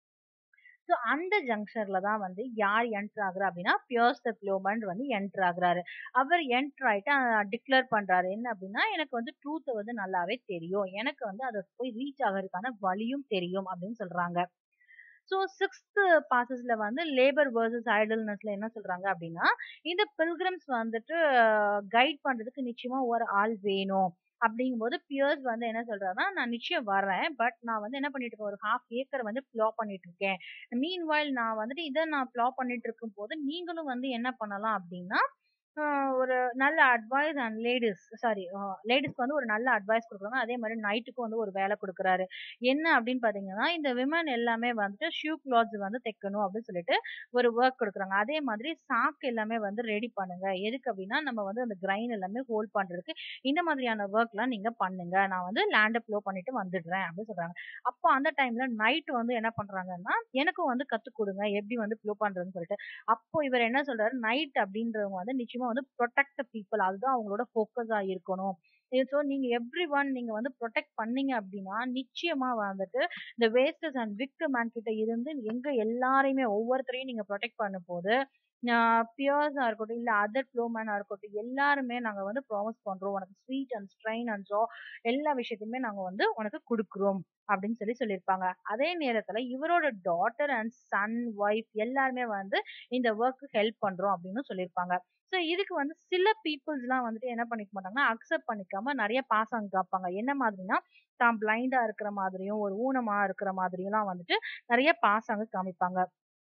ஸோ அந்த ஜங்ஷன்ல தான் வந்து யார் என்டர் ஆகுறா அப்படின்னா பியோஸ் த பிளோமன் வந்து என்டர் ஆகுறாரு அவர் என்டர் ஆயிட்டு டிக்ளேர் பண்றாரு என்ன அப்படின்னா எனக்கு வந்து ட்ரூத்தை வந்து நல்லாவே தெரியும் எனக்கு வந்து அதை போய் ரீச் ஆகிறதுக்கான வழியும் தெரியும் அப்படின்னு சொல்றாங்க ஸோ சிக்ஸ்த் பாசஸ்ல வந்து லேபர் வர்சஸ் ஐடல்னஸ்ல என்ன சொல்றாங்க அப்படின்னா இந்த பில்கிரம்ஸ் வந்துட்டு கைட் பண்றதுக்கு நிச்சயமா ஒரு ஆள் வேணும் அப்படிங்கும்போது பியர்ஸ் வந்து என்ன சொல்றாருன்னா நான் நிச்சயம் வரேன் பட் நான் வந்து என்ன பண்ணிட்டு இருக்கேன் ஒரு ஹாஃப் ஏக்கர் வந்து ப்ளா பண்ணிட்டு இருக்கேன் மீன் வாயில் நான் வந்துட்டு இதை நான் ப்ளா பண்ணிட்டு இருக்கும் போது நீங்களும் வந்து என்ன பண்ணலாம் அப்படின்னா ஒரு நல்ல அட்வைஸ் அண்ட் லேடிஸ் சாரி லேடிஸ்க்கு வந்து ஒரு நல்ல அட்வைஸ் கொடுக்குறாங்க அதே மாதிரி நைட்டுக்கும் வந்து ஒரு வேலை கொடுக்குறாரு என்ன அப்படின்னு பாத்தீங்கன்னா இந்த விமன் எல்லாமே வந்துட்டு ஷூ கிளாத்ஸ் வந்து தைக்கணும் அப்படின்னு சொல்லிட்டு ஒரு ஒர்க் கொடுக்குறாங்க அதே மாதிரி சாக்கு எல்லாமே வந்து ரெடி பண்ணுங்க எதுக்கு அப்படின்னா நம்ம வந்து அந்த கிரைன் எல்லாமே ஹோல்ட் பண்றதுக்கு இந்த மாதிரியான ஒர்க்லாம் நீங்க பண்ணுங்க நான் வந்து லேண்டை ப்ளோ பண்ணிட்டு வந்துடுறேன் அப்படின்னு சொல்றாங்க அப்போ அந்த டைம்ல நைட் வந்து என்ன பண்றாங்கன்னா எனக்கும் வந்து கத்து கொடுங்க எப்படி வந்து ப்ளோ பண்றதுன்னு சொல்லிட்டு அப்போ இவர் என்ன சொல்றாரு நைட் அப்படின்றவங்க வந்து நிச்சயமா வந்து ப்ரொடெக்ட் பீப்புள் அதுதான் அவங்களோட ஃபோக்கஸா இருக்கணும் ஸோ நீங்க எவ்ரி ஒன் நீங்க வந்து ப்ரொடெக்ட் பண்ணீங்க அப்படின்னா நிச்சயமா வந்துட்டு இந்த வேஸ்டஸ் அண்ட் விக் மேன் கிட்ட இருந்து எங்க எல்லாரையுமே ஒவ்வொருத்தரையும் நீங்க ப்ரொடெக்ட் பண்ணும் போது பியர்ஸா இருக்கட்டும் இல்ல அதர் ஃப்ளோமேனா இருக்கட்டும் எல்லாருமே நாங்க வந்து ப்ராமிஸ் பண்றோம் உனக்கு sweet and strain and so எல்லா விஷயத்தையுமே நாங்க வந்து உனக்கு கொடுக்குறோம் அப்படின்னு சொல்லி சொல்லியிருப்பாங்க அதே நேரத்துல இவரோட டாட்டர் அண்ட் சன் ஒய்ஃப் எல்லாருமே வந்து இந்த ஒர்க்கு ஹெல்ப் பண்றோம் அப்படின்னு சொல்லியிருப்பாங்க ஸோ இதுக்கு வந்து சில பீப்புள்ஸ் எல்லாம் வந்துட்டு என்ன பண்ணிக்க மாட்டாங்கன்னா அக்செப்ட் பண்ணிக்காம நிறைய பாசம் காப்பாங்க என்ன மாதிரினா தான் பிளைண்டா இருக்கிற மாதிரியும் ஒரு ஊனமா இருக்கிற மாதிரியும் வந்துட்டு நிறைய பாசங்க காமிப்பாங்க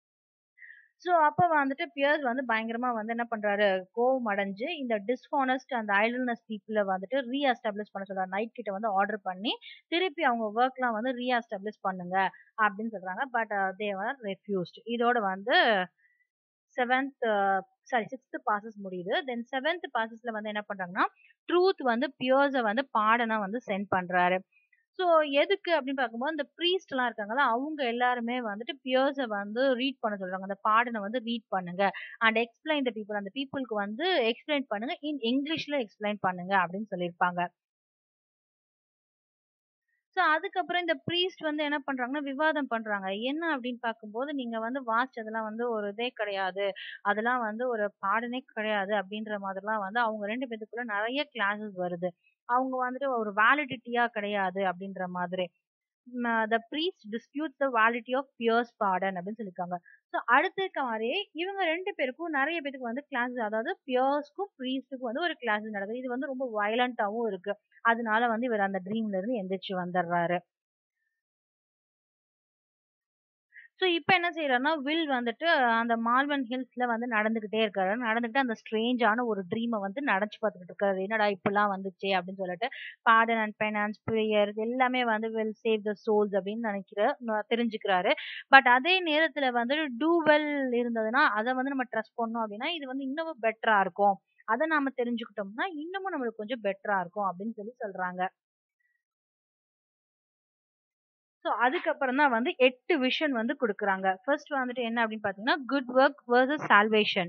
ஸோ அப்போ வந்துட்டு பியர்ஸ் வந்து பயங்கரமா வந்து என்ன பண்றாரு கோவம் அடைஞ்சு இந்த டிஸ்ஹானஸ்ட் அந்த ஐடல்னஸ் பீப்புளை வந்துட்டு ரீஎஸ்டாப்ளிஷ் பண்ண சொல்றாரு நைட் கிட்ட வந்து ஆர்டர் பண்ணி திருப்பி அவங்க ஒர்க்லாம் வந்து ரீஎஸ்டாப்ளிஷ் பண்ணுங்க அப்படின்னு சொல்றாங்க பட் தேவர் ரெஃப்யூஸ்ட் இதோட வந்து செவன்த் சாரி சிக்ஸ்த் பாசஸ் முடியுது தென் செவன்த் பாசஸ்ல வந்து என்ன பண்றாங்கன்னா ட்ரூத் வந்து பியர்ஸை வந்து பாடனா வந்து சென்ட் பண்றாரு ஸோ எதுக்கு அப்படின்னு பார்க்கும்போது இந்த ப்ரீஸ்ட் எல்லாம் இருக்காங்களா அவங்க எல்லாருமே வந்துட்டு பியர்ஸை வந்து ரீட் பண்ண சொல்றாங்க அந்த பாடனை வந்து ரீட் பண்ணுங்க அண்ட் எக்ஸ்பிளைன் த பீப்புள் அந்த பீப்புளுக்கு வந்து எக்ஸ்பிளைன் பண்ணுங்க இன் இங்கிலீஷ்ல எக்ஸ்பிளைன் பண்ணுங்க அப்படின்னு சொல்லியிருப்பாங்க ஸோ அதுக்கப்புறம் இந்த ப்ரீஸ்ட் வந்து என்ன பண்றாங்கன்னா விவாதம் பண்றாங்க என்ன அப்படின்னு பார்க்கும்போது நீங்க வந்து வாசிச்சதெல்லாம் வந்து ஒரு இதே கிடையாது அதெல்லாம் வந்து ஒரு பாடனே கிடையாது அப்படின்ற மாதிரிலாம் வந்து அவங்க ரெண்டு பேத்துக்குள்ள நிறைய கிளாஸஸ் வருது அவங்க வந்துட்டு ஒரு வேலிடிட்டியா கிடையாது அப்படின்ற மாதிரி the priest dispute the validity of Piers pardon அப்படின்னு சொல்லியிருக்காங்க ஸோ அடுத்த இருக்க மாதிரியே இவங்க ரெண்டு பேருக்கும் நிறைய பேருக்கு வந்து கிளாஸ் அதாவது பியர்ஸ்க்கும் ப்ரீஸ்டுக்கும் வந்து ஒரு கிளாஸ் நடக்குது இது வந்து ரொம்ப வயலண்டாவும் இருக்கு அதனால வந்து இவர் அந்த ட்ரீம்ல இருந்து எந்திரிச்சு வந்துடுறாரு ஸோ இப்போ என்ன செய்யறாருன்னா வில் வந்துட்டு அந்த மால்வன் ஹில்ஸ்ல வந்து நடந்துகிட்டே இருக்காரு நடந்துகிட்டு அந்த ஸ்ட்ரேஞ்சான ஒரு ட்ரீமை வந்து நடச்சு பார்த்துட்டு இருக்காரு என்னடா இப்பெல்லாம் வந்துச்சு அப்படின்னு சொல்லிட்டு பாடன் அண்ட் பெனான்ஸ் ப்ரேயர் எல்லாமே வந்து வில் சேவ் த சோல்ஸ் அப்படின்னு நினைக்கிற தெரிஞ்சுக்கிறாரு பட் அதே நேரத்துல வந்து டூ வெல் இருந்ததுன்னா அதை வந்து நம்ம ட்ரஸ்ட் பண்ணோம் அப்படின்னா இது வந்து இன்னமும் பெட்டரா இருக்கும் அதை நாம தெரிஞ்சுக்கிட்டோம்னா இன்னமும் நம்மளுக்கு கொஞ்சம் பெட்டரா இருக்கும் அப்படின்னு சொல்லி சொல்றாங்க ஸோ அதுக்கப்புறம் தான் வந்து எட்டு விஷன் வந்து கொடுக்குறாங்க ஃபர்ஸ்ட் வந்துட்டு என்ன அப்படின்னு பார்த்தீங்கன்னா good work versus salvation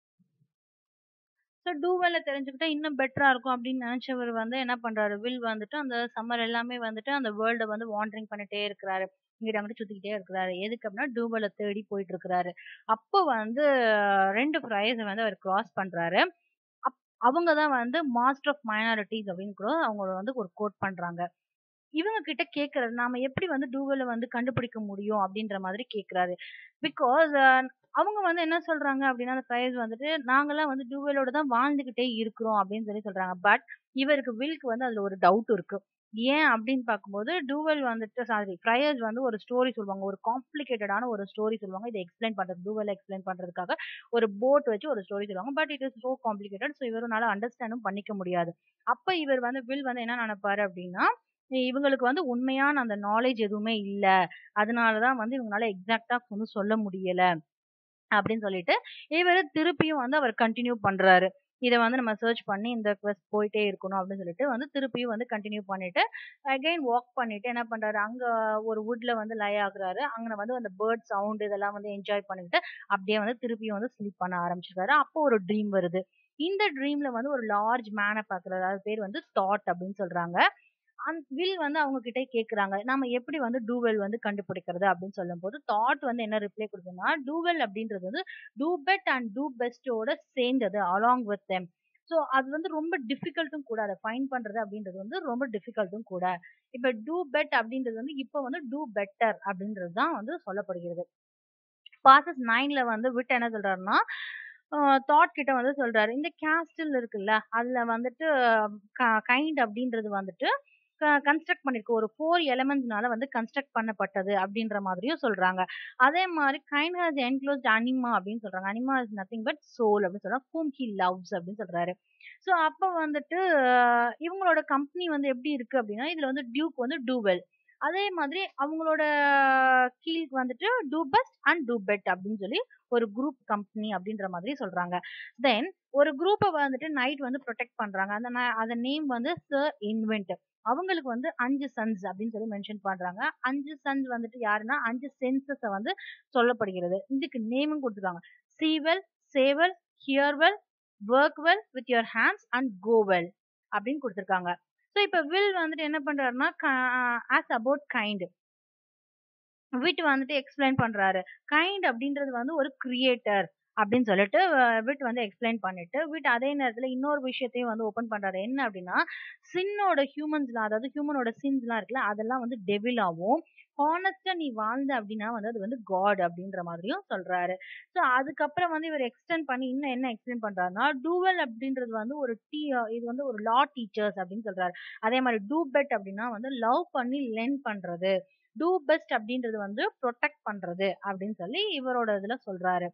so டூவெல்ல தெரிஞ்சுக்கிட்டா இன்னும் பெட்டரா இருக்கும் அப்படின்னு நினைச்சவர் வந்து என்ன பண்றாரு வில் வந்துட்டு அந்த சம்மர் எல்லாமே வந்துட்டு அந்த வேர்ல்டை வந்து வாண்டரிங் பண்ணிட்டே இருக்கிறாரு இங்கிட்ட அங்கிட்ட சுத்திக்கிட்டே இருக்கிறாரு எதுக்கு அப்படின்னா டூவெல்ல தேடி போயிட்டு இருக்கிறாரு அப்போ வந்து ரெண்டு ப்ரைஸை வந்து அவர் கிராஸ் பண்றாரு அவங்க தான் வந்து மாஸ்டர் ஆஃப் மைனாரிட்டிஸ் அப்படின்னு கூட அவங்க வந்து ஒரு கோட் பண்றாங்க இவங்க கிட்ட கேக்குறது நாம எப்படி வந்து டூவெல வந்து கண்டுபிடிக்க முடியும் அப்படின்ற மாதிரி கேக்குறாரு பிகாஸ் அவங்க வந்து என்ன சொல்றாங்க அப்படின்னா அந்த பிரைஸ் வந்துட்டு நாங்கெல்லாம் வந்து டூவெலோட தான் வாழ்ந்துகிட்டே இருக்கிறோம் அப்படின்னு சொல்லி சொல்றாங்க பட் இவருக்கு வில்க்கு வந்து அதுல ஒரு டவுட் இருக்கு ஏன் அப்படின்னு பார்க்கும்போது டூவல் வந்துட்டு சாரி ஃப்ரையர்ஸ் வந்து ஒரு ஸ்டோரி சொல்லுவாங்க ஒரு காம்ப்ளிகேட்டடான ஒரு ஸ்டோரி சொல்லுவாங்க இதை எக்ஸ்பிளைன் பண்றது டூவல் எக்ஸ்பிளைன் பண்றதுக்காக ஒரு போட் வச்சு ஒரு ஸ்டோரி சொல்லுவாங்க but it is so complicated so இவருனால அண்டர்ஸ்டாண்டும் பண்ணிக்க முடியாது அப்ப இவர் வந்து வில் வந்து என்ன நினைப்பாரு அப்படின்னா இவங்களுக்கு வந்து உண்மையான அந்த நாலேஜ் எதுவுமே இல்ல அதனாலதான் வந்து இவங்களால எக்ஸாக்டா வந்து சொல்ல முடியல அப்படின்னு சொல்லிட்டு இவர் திருப்பியும் வந்து அவர் கண்டினியூ பண்றாரு இதை வந்து நம்ம சர்ச் பண்ணி இந்த quest போயிட்டே இருக்கணும் அப்படின்னு சொல்லிட்டு வந்து திருப்பியும் வந்து கண்டினியூ பண்ணிட்டு அகைன் வாக் பண்ணிட்டு என்ன பண்றாரு அங்க ஒரு வுட்ல வந்து லை ஆகுறாரு அங்க வந்து அந்த பேர்ட் சவுண்ட் இதெல்லாம் வந்து என்ஜாய் பண்ணிட்டு அப்படியே வந்து திருப்பியும் வந்து ஸ்லீப் பண்ண ஆரம்பிச்சிருக்காரு அப்போ ஒரு ட்ரீம் வருது இந்த ட்ரீம்ல வந்து ஒரு லார்ஜ் மேனை பாக்குறாரு அது பேர் வந்து தாட் அப்படின்னு சொல்றாங்க அந்த வில் வந்து அவங்க கிட்ட கேக்குறாங்க நாம எப்படி வந்து டூவெல் வந்து கண்டுபிடிக்கிறது அப்படின்னு சொல்லும் போது தாட் வந்து என்ன ரிப்ளை கொடுக்குதுன்னா டூவெல் அப்படின்றது வந்து டூ பெட் அண்ட் டூ பெஸ்டோட சேர்ந்தது அலாங் வித் தெம் ஸோ அது வந்து ரொம்ப டிஃபிகல்ட்டும் கூட அதை ஃபைன் பண்றது அப்படின்றது வந்து ரொம்ப டிஃபிகல்ட்டும் கூட இப்ப டூ பெட் அப்படின்றது வந்து இப்போ வந்து டூ பெட்டர் அப்படின்றது தான் வந்து சொல்லப்படுகிறது பாசஸ் நைன்ல வந்து விட்டு என்ன சொல்றாருன்னா தாட் கிட்ட வந்து சொல்றாரு இந்த கேஸ்டில் இருக்குல்ல அதுல வந்துட்டு கைண்ட் அப்படின்றது வந்துட்டு கன்ஸ்ட்ரக்ட் பண்ணிருக்கு ஒரு ஃபோர் எலமெண்ட்ஸ்னால வந்து கன்ஸ்ட்ரக்ட் பண்ணப்பட்டது அப்படின்ற மாதிரியும் சொல்றாங்க அதே மாதிரி கைண்ட் ஹாஸ் என்க்ளோஸ்ட் அனிமா அப்படின்னு சொல்றாங்க anima is nothing but soul அப்படின்னு சொல்றாங்க ஹூம் ஹி லவ்ஸ் அப்படின்னு சொல்றாரு ஸோ அப்போ வந்துட்டு இவங்களோட கம்பெனி வந்து எப்படி இருக்கு அப்படின்னா இதுல வந்து டியூக் வந்து டூவெல் அதே மாதிரி அவங்களோட கீழ் வந்துட்டு Dobest and Dobet அப்படின்னு சொல்லி ஒரு குரூப் கம்பெனி அப்படின்ற மாதிரி சொல்றாங்க தென் ஒரு குரூப்பை வந்துட்டு நைட் வந்து ப்ரொடெக்ட் பண்றாங்க அந்த அந்த நேம் வந்து சர் இன்வென்ட் அவங்களுக்கு வந்து அஞ்சு சன்ஸ் அப்படின்னு சொல்லி மென்ஷன் பண்றாங்க அஞ்சு சன்ஸ் வந்துட்டு யாருன்னா அஞ்சு சென்சஸ் வந்து சொல்லப்படுகிறது இதுக்கு நேமும் கொடுத்துருக்காங்க see well say well hear well work well with your hands and go well அப்படின்னு கொடுத்துருக்காங்க ஸோ இப்போ வில் வந்துட்டு என்ன பண்றாருன்னா ஆஸ் அபவுட் கைண்ட் விட் வந்துட்டு எக்ஸ்பிளைன் பண்றாரு கைண்ட் அப்படின்றது வந்து ஒரு கிரியேட்டர் அப்படின்னு சொல்லிட்டு விட் வந்து எக்ஸ்பிளைன் பண்ணிட்டு விட் அதே நேரத்துல இன்னொரு விஷயத்தையும் வந்து ஓபன் பண்றாரு என்ன அப்படின்னா சின்னோட ஹியூமன்ஸ்லாம் அதாவது ஹியூமனோட சின்ஸ்லாம் இருக்குல்ல அதெல்லாம் வந்து டெவில் ஆகும் ஹானஸ்டா நீ வாழ்ந்த அப்படின்னா வந்து அது வந்து காட் அப்படின்ற மாதிரியும் சொல்றாரு ஸோ அதுக்கப்புறம் வந்து இவர் எக்ஸ்டென்ட் பண்ணி இன்னும் என்ன எக்ஸ்பிளைன் பண்றாருன்னா டூவெல் அப்படின்றது வந்து ஒரு டீ இது வந்து ஒரு லா டீச்சர்ஸ் அப்படின்னு சொல்றாரு அதே மாதிரி டூ பெட் அப்படின்னா வந்து லவ் பண்ணி லென் பண்றது டூ பெஸ்ட் அப்படின்றது வந்து ப்ரொடெக்ட் பண்றது அப்படின்னு சொல்லி இவரோட இதுல சொல்றாரு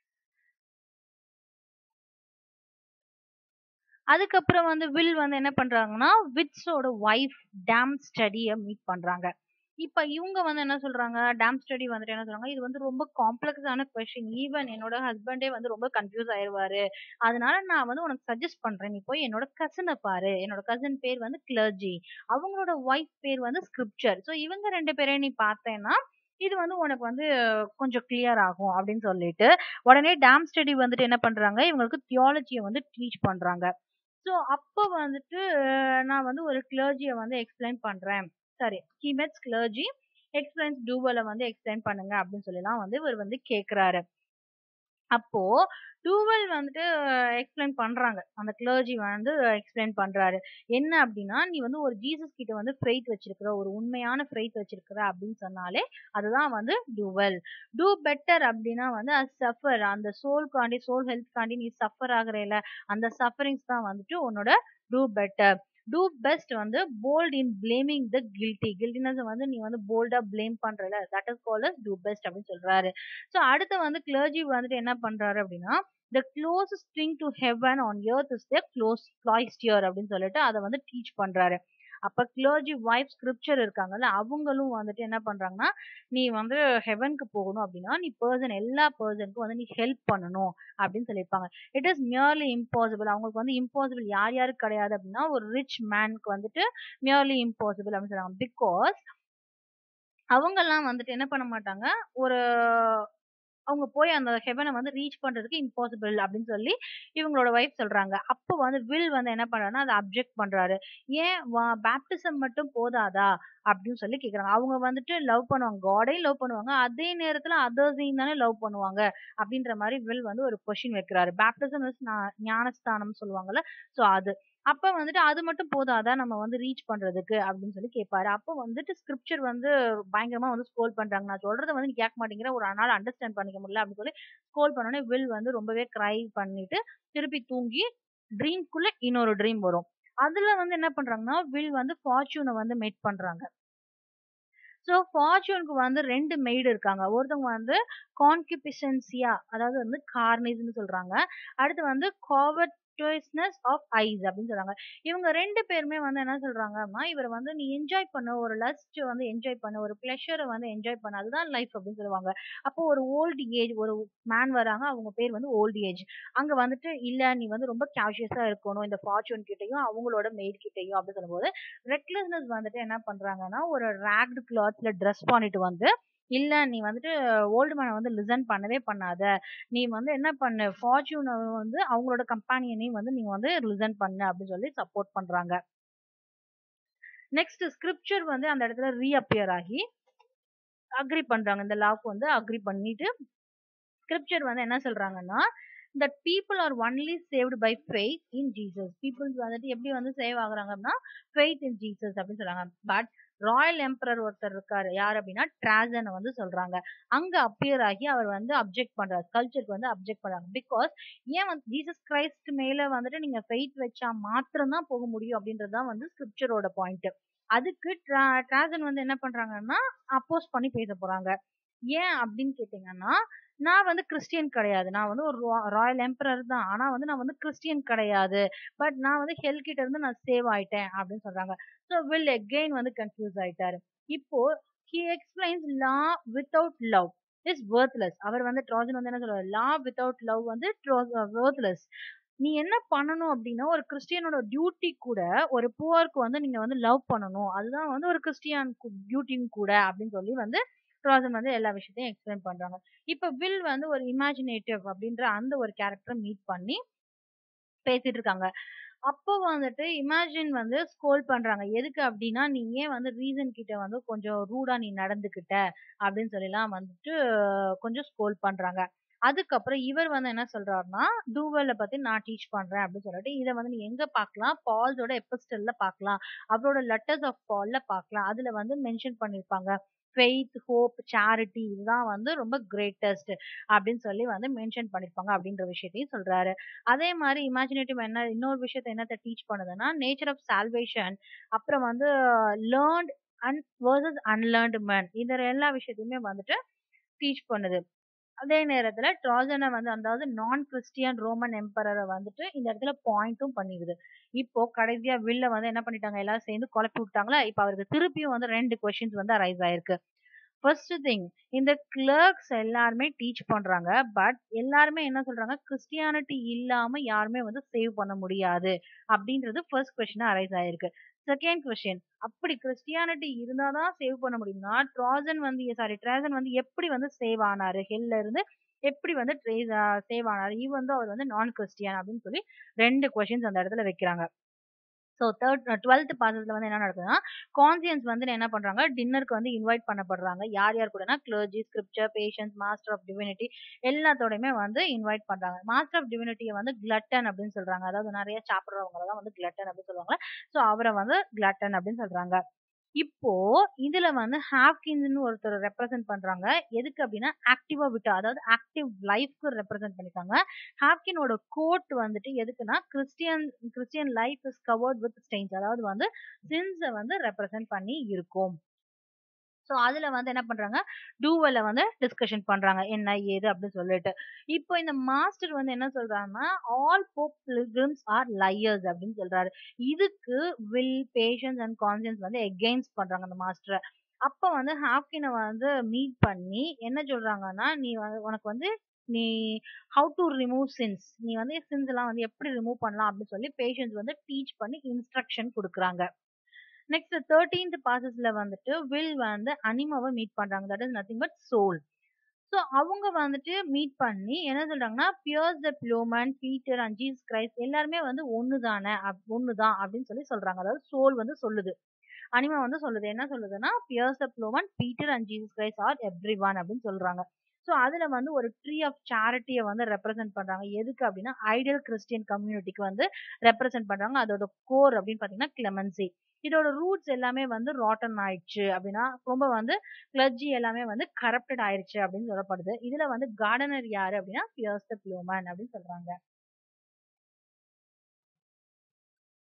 அதுக்கப்புறம் வந்து வில் வந்து என்ன பண்றாங்கன்னா விட்ஸோட ஒய்ஃப் டேம் ஸ்டடியை மீட் பண்றாங்க இப்ப இவங்க வந்து என்ன சொல்றாங்க டேம் ஸ்டடி வந்துட்டு என்ன சொல்றாங்க இது வந்து ரொம்ப காம்ப்ளெக்ஸான கொஸ்டின் ஈவன் என்னோட ஹஸ்பண்டே வந்து ரொம்ப கன்ஃபியூஸ் ஆயிருவாரு அதனால நான் வந்து உனக்கு சஜஸ்ட் பண்றேன் நீ போய் என்னோட கசனை பாரு என்னோட கசன் பேர் வந்து கிளர்ஜி அவங்களோட ஒய்ஃப் பேர் வந்து ஸ்கிரிப்சர் ஸோ இவங்க ரெண்டு பேரையும் நீ பார்த்தேன்னா இது வந்து உனக்கு வந்து கொஞ்சம் கிளியர் ஆகும் அப்படின்னு சொல்லிட்டு உடனே டேம் ஸ்டடி வந்துட்டு என்ன பண்றாங்க இவங்களுக்கு தியாலஜியை வந்து டீச் பண்றாங்க ஸோ அப்போ வந்துட்டு நான் வந்து ஒரு கிளர்ஜியை வந்து எக்ஸ்பிளைன் பண்றேன் சாரி கிமெட்ஸ் கிளர்ஜி எக்ஸ்பிளைன்ஸ் டூவலை வந்து எக்ஸ்பிளைன் பண்ணுங்க அப்படின்னு சொல்லிலாம் வந்து இவர் வந்து கேட்குறாரு அப்போ டூவெல் வந்துட்டு எக்ஸ்பிளைன் பண்றாங்க அந்த கிளர்ஜி வந்து எக்ஸ்பிளைன் பண்றாரு என்ன அப்படின்னா நீ வந்து ஒரு ஜீசஸ் கிட்ட வந்து ஃப்ரைட் வச்சிருக்கிற ஒரு உண்மையான ஃப்ரைட் வச்சிருக்கிற அப்படின்னு சொன்னாலே அதுதான் வந்து டூவெல் டூ பெட்டர் அப்படின்னா வந்து அது சஃபர் அந்த சோல்காண்டி சோல் ஹெல்த்காண்டி நீ சஃபர் ஆகுறேல அந்த சஃபரிங்ஸ் தான் வந்துட்டு உன்னோட டூ பெட்டர் டூ பெஸ்ட் வந்து bold in blaming the guilty guiltiness வந்து நீ வந்து போல்டா பிளேம் பண்றல that is call as Dobest அப்படின்னு சொல்றாரு ஸோ அடுத்து வந்து கிளர்ஜி வந்துட்டு என்ன பண்றாரு அப்படின்னா the closest thing to heaven on earth is the close cloister அப்படின்னு சொல்லிட்டு அதை வந்து டீச் பண்றாரு அப்ப கிளர்ஜி வைஃப் ஸ்கிரிப்சர் இருக்காங்கல்ல அவங்களும் வந்துட்டு என்ன பண்றாங்கன்னா நீ வந்து ஹெவனுக்கு போகணும் அப்படின்னா நீ பர்சன் எல்லா பர்சனுக்கும் வந்து நீ ஹெல்ப் பண்ணணும் அப்படின்னு சொல்லியிருப்பாங்க இட் இஸ் மியர்லி இம்பாசிபிள் அவங்களுக்கு வந்து இம்பாசிபிள் யார் யாருக்கு கிடையாது அப்படின்னா ஒரு ரிச் மேனுக்கு வந்துட்டு மியர்லி இம்பாசிபிள் அப்படின்னு சொல்றாங்க பிகாஸ் அவங்கெல்லாம் வந்துட்டு என்ன பண்ண மாட்டாங்க ஒரு அவங்க போய் அந்த ஹெவனை வந்து ரீச் பண்றதுக்கு இம்பாசிபிள் அப்படின்னு சொல்லி இவங்களோட ஒய்ஃப் சொல்றாங்க அப்போ வந்து வில் வந்து என்ன பண்றாருன்னா அதை அப்ஜெக்ட் பண்றாரு ஏன் பேப்டிசம் மட்டும் போதாதா அப்படின்னு சொல்லி கேக்குறாங்க அவங்க வந்துட்டு லவ் பண்ணுவாங்க காடையும் லவ் பண்ணுவாங்க அதே நேரத்துல அதர்ஸையும் தானே லவ் பண்ணுவாங்க அப்படின்ற மாதிரி வில் வந்து ஒரு கொஷின் வைக்கிறாரு பேப்டிசம் இஸ் ஞானஸ்தானம் சொல்லுவாங்கல்ல சோ அது அப்ப வந்துட்டு அது மட்டும் போதாதா நம்ம வந்து ரீச் பண்றதுக்கு அப்படின்னு சொல்லி கேட்பாரு அப்போ வந்துட்டு ஸ்கிரிப்சர் வந்து பயங்கரமா வந்து ஸ்கோல் பண்றாங்க நான் சொல்றதை வந்து நீ கேட்க மாட்டேங்கிற ஒரு அதனால அண்டர்ஸ்டாண்ட் பண்ணிக்க முடியல அப்படின்னு சொல்லி ஸ்கோல் பண்ணோடனே வில் வந்து ரொம்பவே க்ரை பண்ணிட்டு திருப்பி தூங்கி ட்ரீம்குள்ள இன்னொரு ட்ரீம் வரும் அதுல வந்து என்ன பண்றாங்கன்னா வில் வந்து ஃபார்ச்சூனை வந்து மேட் பண்றாங்க ஸோ ஃபார்ச்சூனுக்கு வந்து ரெண்டு மெய்டு இருக்காங்க ஒருத்தவங்க வந்து கான்கிபிசன்சியா அதாவது வந்து கார்னிஸ்னு சொல்றாங்க அடுத்து வந்து காவர்டோஸ்னஸ் ஆஃப் ஐஸ் அப்படின்னு சொல்றாங்க இவங்க ரெண்டு பேருமே வந்து என்ன சொல்றாங்க அப்படின்னா இவர் வந்து நீ என்ஜாய் பண்ண ஒரு லஸ்ட் வந்து என்ஜாய் பண்ண ஒரு ப்ளஷரை வந்து என்ஜாய் பண்ண அதுதான் லைஃப் அப்படின்னு சொல்லுவாங்க அப்போ ஒரு ஓல்டு ஏஜ் ஒரு மேன் வராங்க அவங்க பேர் வந்து ஓல்டு ஏஜ் அங்க வந்துட்டு இல்ல நீ வந்து ரொம்ப கேஷியஸா இருக்கணும் இந்த ஃபார்ச்சூன் கிட்டயும் அவங்களோட மெய்ட் கிட்டயும் அப்படின்னு சொல்லும்போது ரெக்லெஸ்னஸ் வந்துட்டு என்ன பண்றாங்கன்னா ஒரு ரேக்டு கிளாத்ல ட்ரெஸ் பண்ணிட்டு வந்து இல்ல நீ வந்துட்டு ஓல்டு மேனை வந்து லிசன் பண்ணவே பண்ணாத நீ வந்து என்ன பண்ணு ஃபார்ச்சூனை வந்து அவங்களோட கம்பானியனையும் வந்து நீங்க வந்து லிசன் பண்ணு அப்படின்னு சொல்லி சப்போர்ட் பண்றாங்க நெக்ஸ்ட் ஸ்கிரிப்சர் வந்து அந்த இடத்துல ரீஅப்பியர் ஆகி அக்ரி பண்றாங்க இந்த லாக்கு வந்து அக்ரி பண்ணிட்டு ஸ்கிரிப்சர் வந்து என்ன சொல்றாங்கன்னா that people are only saved by faith in Jesus peoples வந்துட்டு எப்படி வந்து சேவ் ஆகுறாங்க அப்படின்னா ஃபெய்த் இன் ஜீசஸ் அப்படின்னு சொல்றாங்க பட் ராயல் எம்பரர் ஒருத்தர் இருக்காரு யார் அப்படின்னா ட்ராசனை வந்து சொல்றாங்க அங்க அப்பியர் ஆகி அவர் வந்து அப்ஜெக்ட் பண்றாரு கல்ச்சருக்கு வந்து அப்ஜெக்ட் பண்றாங்க பிகாஸ் ஏன் வந்து ஜீசஸ் கிரைஸ்ட் மேல வந்துட்டு நீங்க ஃபெய்த் வச்சா மாத்திரம் தான் போக முடியும் அப்படின்றதுதான் வந்து ஸ்கிரிப்சரோட பாயிண்ட் அதுக்கு ட்ராசன் வந்து என்ன பண்றாங்கன்னா அப்போஸ் பண்ணி பேச போறாங்க ஏன் அப்படின்னு கேட்டீங்கன்னா நான் வந்து கிறிஸ்டியன் கிடையாது நான் வந்து ஒரு ராயல் எம்பரர் தான் ஆனா வந்து நான் வந்து கிறிஸ்டியன் கிடையாது பட் நான் வந்து ஹெல் கிட்ட இருந்து நான் சேவ் ஆயிட்டேன் அப்படின்னு சொல்றாங்க ஸோ வில் எகெயின் வந்து கன்ஃபியூஸ் ஆயிட்டாரு இப்போ he explains law without love is worthless அவர் வந்து ட்ராஜன் வந்து என்ன சொல்றாரு லா வித்தவுட் லவ் வந்து ஒர்த்லெஸ் நீ என்ன பண்ணணும் அப்படின்னா ஒரு கிறிஸ்டியனோட டியூட்டி கூட ஒரு புவருக்கு வந்து நீங்க வந்து லவ் பண்ணணும் அதுதான் வந்து ஒரு கிறிஸ்டியன் டியூட்டியும் கூட அப்படின்னு சொல்லி வந்து ட்ராசன் வந்து எல்லா விஷயத்தையும் எக்ஸ்பிளைன் பண்றாங்க இப்ப வில் வந்து ஒரு இமேஜினேட்டிவ் அப்படின்ற அந்த ஒரு கேரக்டரை மீட் பண்ணி பேசிட்டு இருக்காங்க அப்போ வந்துட்டு இமேஜின் வந்து ஸ்கோல் பண்றாங்க எதுக்கு அப்படின்னா நீ ஏன் வந்து ரீசன் கிட்ட வந்து கொஞ்சம் ரூடா நீ நடந்துக்கிட்ட அப்படின்னு சொல்லிலாம் வந்துட்டு கொஞ்சம் ஸ்கோல் பண்றாங்க அதுக்கப்புறம் இவர் வந்து என்ன சொல்றாருன்னா டூவெல்ல பத்தி நான் டீச் பண்றேன் அப்படின்னு சொல்லிட்டு இதை வந்து நீ எங்க பார்க்கலாம் பால்ஸோட எபிஸ்டல்ல பார்க்கலாம் அவரோட லெட்டர்ஸ் ஆஃப் பால்ல பார்க்கலாம் அதுல வந்து மென்ஷன் பண்ணிருப்பாங்க ஃபெய்த் ஹோப் சேரிட்டி இதுதான் வந்து ரொம்ப கிரேட்டஸ்ட் அப்படின்னு சொல்லி வந்து மென்ஷன் பண்ணிருப்பாங்க அப்படின்ற விஷயத்தையும் சொல்றாரு அதே மாதிரி இமேஜினேட்டிவ் என்ன இன்னொரு விஷயத்த என்னத்த டீச் பண்ணுதுன்னா நேச்சர் ஆஃப் சால்வேஷன் அப்புறம் வந்து learned and versus unlearned man இந்த எல்லா விஷயத்தையுமே வந்துட்டு டீச் பண்ணுது அதே நேரத்துல ட்ராஜனை வந்து அதாவது நான் கிறிஸ்டியன் ரோமன் எம்பரரை வந்துட்டு இந்த இடத்துல பாயிண்ட்டும் பண்ணிடுது இப்போ கடைசியா வில்ல வந்து என்ன பண்ணிட்டாங்க எல்லாரும் சேர்ந்து குழப்பி விட்டாங்களா இப்ப அவருக்கு திருப்பியும் வந்து ரெண்டு கொஸ்டின்ஸ் வந்து அரைஸ் ஆயிருக்கு ஃபர்ஸ்ட் திங் இந்த கிளர்க்ஸ் எல்லாருமே டீச் பண்றாங்க பட் எல்லாருமே என்ன சொல்றாங்க கிறிஸ்டியானிட்டி இல்லாம யாருமே வந்து சேவ் பண்ண முடியாது அப்படின்றது ஃபர்ஸ்ட் கொஸ்டின் அரைஸ் ஆயிருக்கு செகண்ட் கொஸ்டின் அப்படி கிறிஸ்டியானிட்டி இருந்தாதான் சேவ் பண்ண முடியும்னா ட்ராசன் வந்து சாரி ட்ராசன் வந்து எப்படி வந்து சேவ் ஆனாரு ஹெல்ல இருந்து எப்படி வந்து சேவ் ஆனாரு இவ வந்து அவர் வந்து நான் கிறிஸ்டியன் அப்படின்னு சொல்லி ரெண்டு கொஸ்டின்ஸ் அந்த இடத்துல வைக்கிறாங்க ஸோ தேர்ட் டுவெல்த் பாசத்தில் வந்து என்ன நடக்குதுன்னா கான்சியன்ஸ் வந்து என்ன பண்றாங்க டின்னருக்கு வந்து இன்வைட் பண்ணப்படுறாங்க யார் யார் கூடனா clergy scripture patience master of divinity எல்லாத்தோடையுமே வந்து இன்வைட் பண்றாங்க மாஸ்டர் ஆஃப் டிவினிட்டியை வந்து கிளட்டன் அப்படின்னு சொல்றாங்க அதாவது நிறைய சாப்பிட்றவங்க தான் வந்து கிளட்டன் அப்படின்னு சொல்லுவாங்க ஸோ அவரை வந்து கிளட்டன் அப்படின்னு சொல்றாங்க இப்போ இதுல வந்து ஹாப்கின்ஸ்னு ஒருத்தர் ரெப்ரசென்ட் பண்றாங்க எதுக்கு அப்படின்னா ஆக்டிவா விட்டா அதாவது ஆக்டிவ் லைஃப்க்கு ரெப்ரசென்ட் பண்ணிருக்காங்க ஹாப்கினோட கோட் வந்துட்டு எதுக்குன்னா Christian Christian life is covered with stains அதாவது வந்து சின்ஸை வந்து ரெப்ரசென்ட் பண்ணி இருக்கும் ஸோ அதுல வந்து என்ன பண்றாங்க டூவெல்ல வந்து டிஸ்கஷன் பண்றாங்க என்ன ஏது அப்படின்னு சொல்லிட்டு இப்போ இந்த மாஸ்டர் வந்து என்ன சொல்றாங்கன்னா all pope pilgrims are liars அப்படின்னு சொல்றாரு இதுக்கு வில் பேஷன்ஸ் அண்ட் கான்சியன்ஸ் வந்து எகெயின்ஸ்ட் பண்றாங்க அந்த மாஸ்டரை அப்ப வந்து ஹாப்கினை வந்து மீட் பண்ணி என்ன சொல்றாங்கன்னா நீ உனக்கு வந்து நீ ஹவு டு ரிமூவ் சின்ஸ் நீ வந்து சின்ஸ் எல்லாம் வந்து எப்படி ரிமூவ் பண்ணலாம் அப்படின்னு சொல்லி பேஷன்ஸ் வந்து டீச் பண்ணி இன்ஸ்ட்ரக்ஷன் கொடுக்குறாங்க நெக்ஸ்ட் தேர்டீன்த் பாசஸ்ல வந்துட்டு வில் வந்து அனிமாவை மீட் பண்றாங்க that is nothing but soul so அவங்க வந்துட்டு மீட் பண்ணி என்ன சொல்றாங்கன்னா Piers the ploughman Peter and Jesus Christ எல்லாருமே வந்து ஒன்று தானே ஒன்று தான் அப்படின்னு சொல்லி சொல்றாங்க அதாவது சோல் வந்து சொல்லுது அனிமா வந்து சொல்லுது என்ன சொல்லுதுன்னா Piers the ploughman Peter and Jesus Christ are every one அப்படின்னு சொல்றாங்க ஸோ அதுல வந்து ஒரு ட்ரீ ஆஃப் சேரிட்டியை வந்து ரெப்ரசென்ட் பண்றாங்க எதுக்கு அப்படின்னா ஐடியல் கிறிஸ்டியன் கம்யூனிட்டிக்கு வந்து ரெப்ரசென்ட் பண்றாங்க அதோட கோர் அப்படின்னு பாத்தீங்கன்னா கிளமன்சி இதோட ரூட்ஸ் எல்லாமே வந்து ராட்டன் ஆயிடுச்சு அப்படின்னா ரொம்ப வந்து கிளர்ஜி எல்லாமே வந்து கரப்டட் ஆயிடுச்சு அப்படின்னு சொல்லப்படுது இதுல வந்து கார்டனர் யாரு அப்படின்னா பியர்ஸ் த ப்ளூமன் அப்படின்னு சொல்றாங்க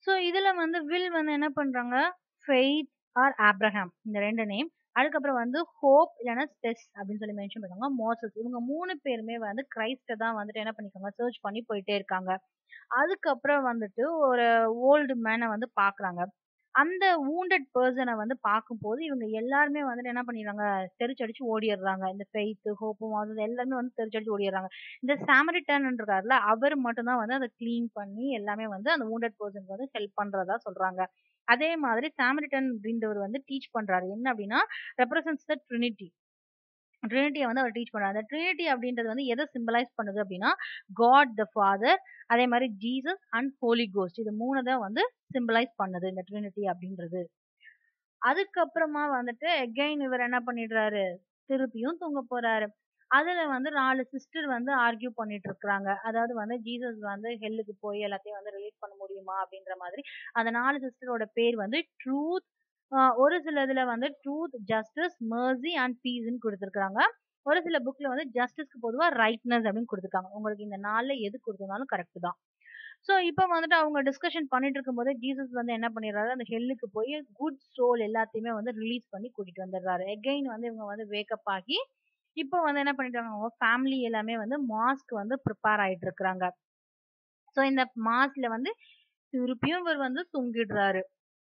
ஸோ இதுல வந்து வில் வந்து என்ன பண்றாங்க ஃபெய்த் ஆர் ஆப்ரஹாம் இந்த ரெண்டு நேம் அதுக்கப்புறம் வந்து ஹோப் இல்லைன்னா ஸ்டெஸ் அப்படின்னு சொல்லி மென்ஷன் பண்ணுவாங்க மோசஸ் இவங்க மூணு பேருமே வந்து கிரைஸ்ட தான் வந்துட்டு என்ன பண்ணிக்காங்க சர்ச் பண்ணி போயிட்டே இருக்காங்க அதுக்கப்புறம் வந்துட்டு ஒரு ஓல்டு மேனை வந்து பாக்குறாங்க அந்த wounded பர்சனை வந்து பார்க்கும்போது இவங்க எல்லாருமே வந்துட்டு என்ன பண்ணிடுறாங்க தெரிச்சடிச்சு ஓடிடுறாங்க இந்த ஃபெய்த் ஹோப்பும் அது எல்லாருமே வந்து தெரிச்சடிச்சு ஓடிடுறாங்க இந்த சாமரிட்டன் இருக்காருல்ல அவர் மட்டும்தான் வந்து அதை க்ளீன் பண்ணி எல்லாமே வந்து அந்த wounded பர்சனுக்கு வந்து ஹெல்ப் பண்றதா சொல்றாங்க அதே மாதிரி சாமரிட்டன் அப்படின்றவர் வந்து டீச் பண்றாரு என்ன அப்படின்னா ரெப்ரசன்ஸ் த ட்ரினிட்டி ட்ரினிட்டியை வந்து அவர் டீச் பண்றாரு அந்த ட்ரினிட்டி அப்படின்றது வந்து எதை சிம்பலைஸ் பண்ணுது அப்படின்னா காட் த ஃபாதர் அதே மாதிரி ஜீசஸ் அண்ட் ஹோலி கோஸ்ட் இது மூணு தான் வந்து சிம்பலைஸ் பண்ணுது இந்த ட்ரினிட்டி அப்படின்றது அதுக்கப்புறமா வந்துட்டு எகைன் இவர் என்ன பண்ணிடுறாரு திருப்பியும் தூங்க போறாரு அதுல வந்து நாலு சிஸ்டர் வந்து ஆர்கியூ பண்ணிட்டு இருக்காங்க அதாவது வந்து ஜீசஸ் வந்து ஹெல்லுக்கு போய் எல்லாத்தையும் வந்து ரிலீஸ் பண்ண முடியுமா அப்படின்ற மாதிரி அந்த நாலு சிஸ்டரோட பேர் வந்து ட்ரூத் ஒரு சில இதுல வந்து ட்ரூத் ஜஸ்டிஸ் மர்சி அண்ட் பீஸ்ன்னு கொடுத்துருக்காங்க ஒரு சில புக்ல வந்து ஜஸ்டிஸ்க்கு பொதுவா ரைட்னஸ் அப்படின்னு கொடுத்துருக்காங்க உங்களுக்கு இந்த நாள்ல எது கொடுத்திருந்தாலும் கரெக்ட் தான் ஸோ இப்போ வந்துட்டு அவங்க டிஸ்கஷன் பண்ணிட்டு இருக்கும்போது ஜீசஸ் வந்து என்ன பண்ணிடுறாரு அந்த ஹெல்லுக்கு போய் குட் சோல் எல்லாத்தையுமே வந்து ரிலீஸ் பண்ணி கூட்டிட்டு வந்துடுறாரு எகைன் வந்து இவங்க வந்து வேக்கப் ஆகி இப்போ வந்து என்ன பண்ணிட்டாங்க அவங்க ஃபேமிலி எல்லாமே வந்து மாஸ்க் வந்து ப்ரிப்பேர் ஆயிட்டு இருக்கிறாங்க ஸோ இந்த மாஸ்க்ல வந்து திருப்பியும் இவர் வந்து தூங்கிடுறாரு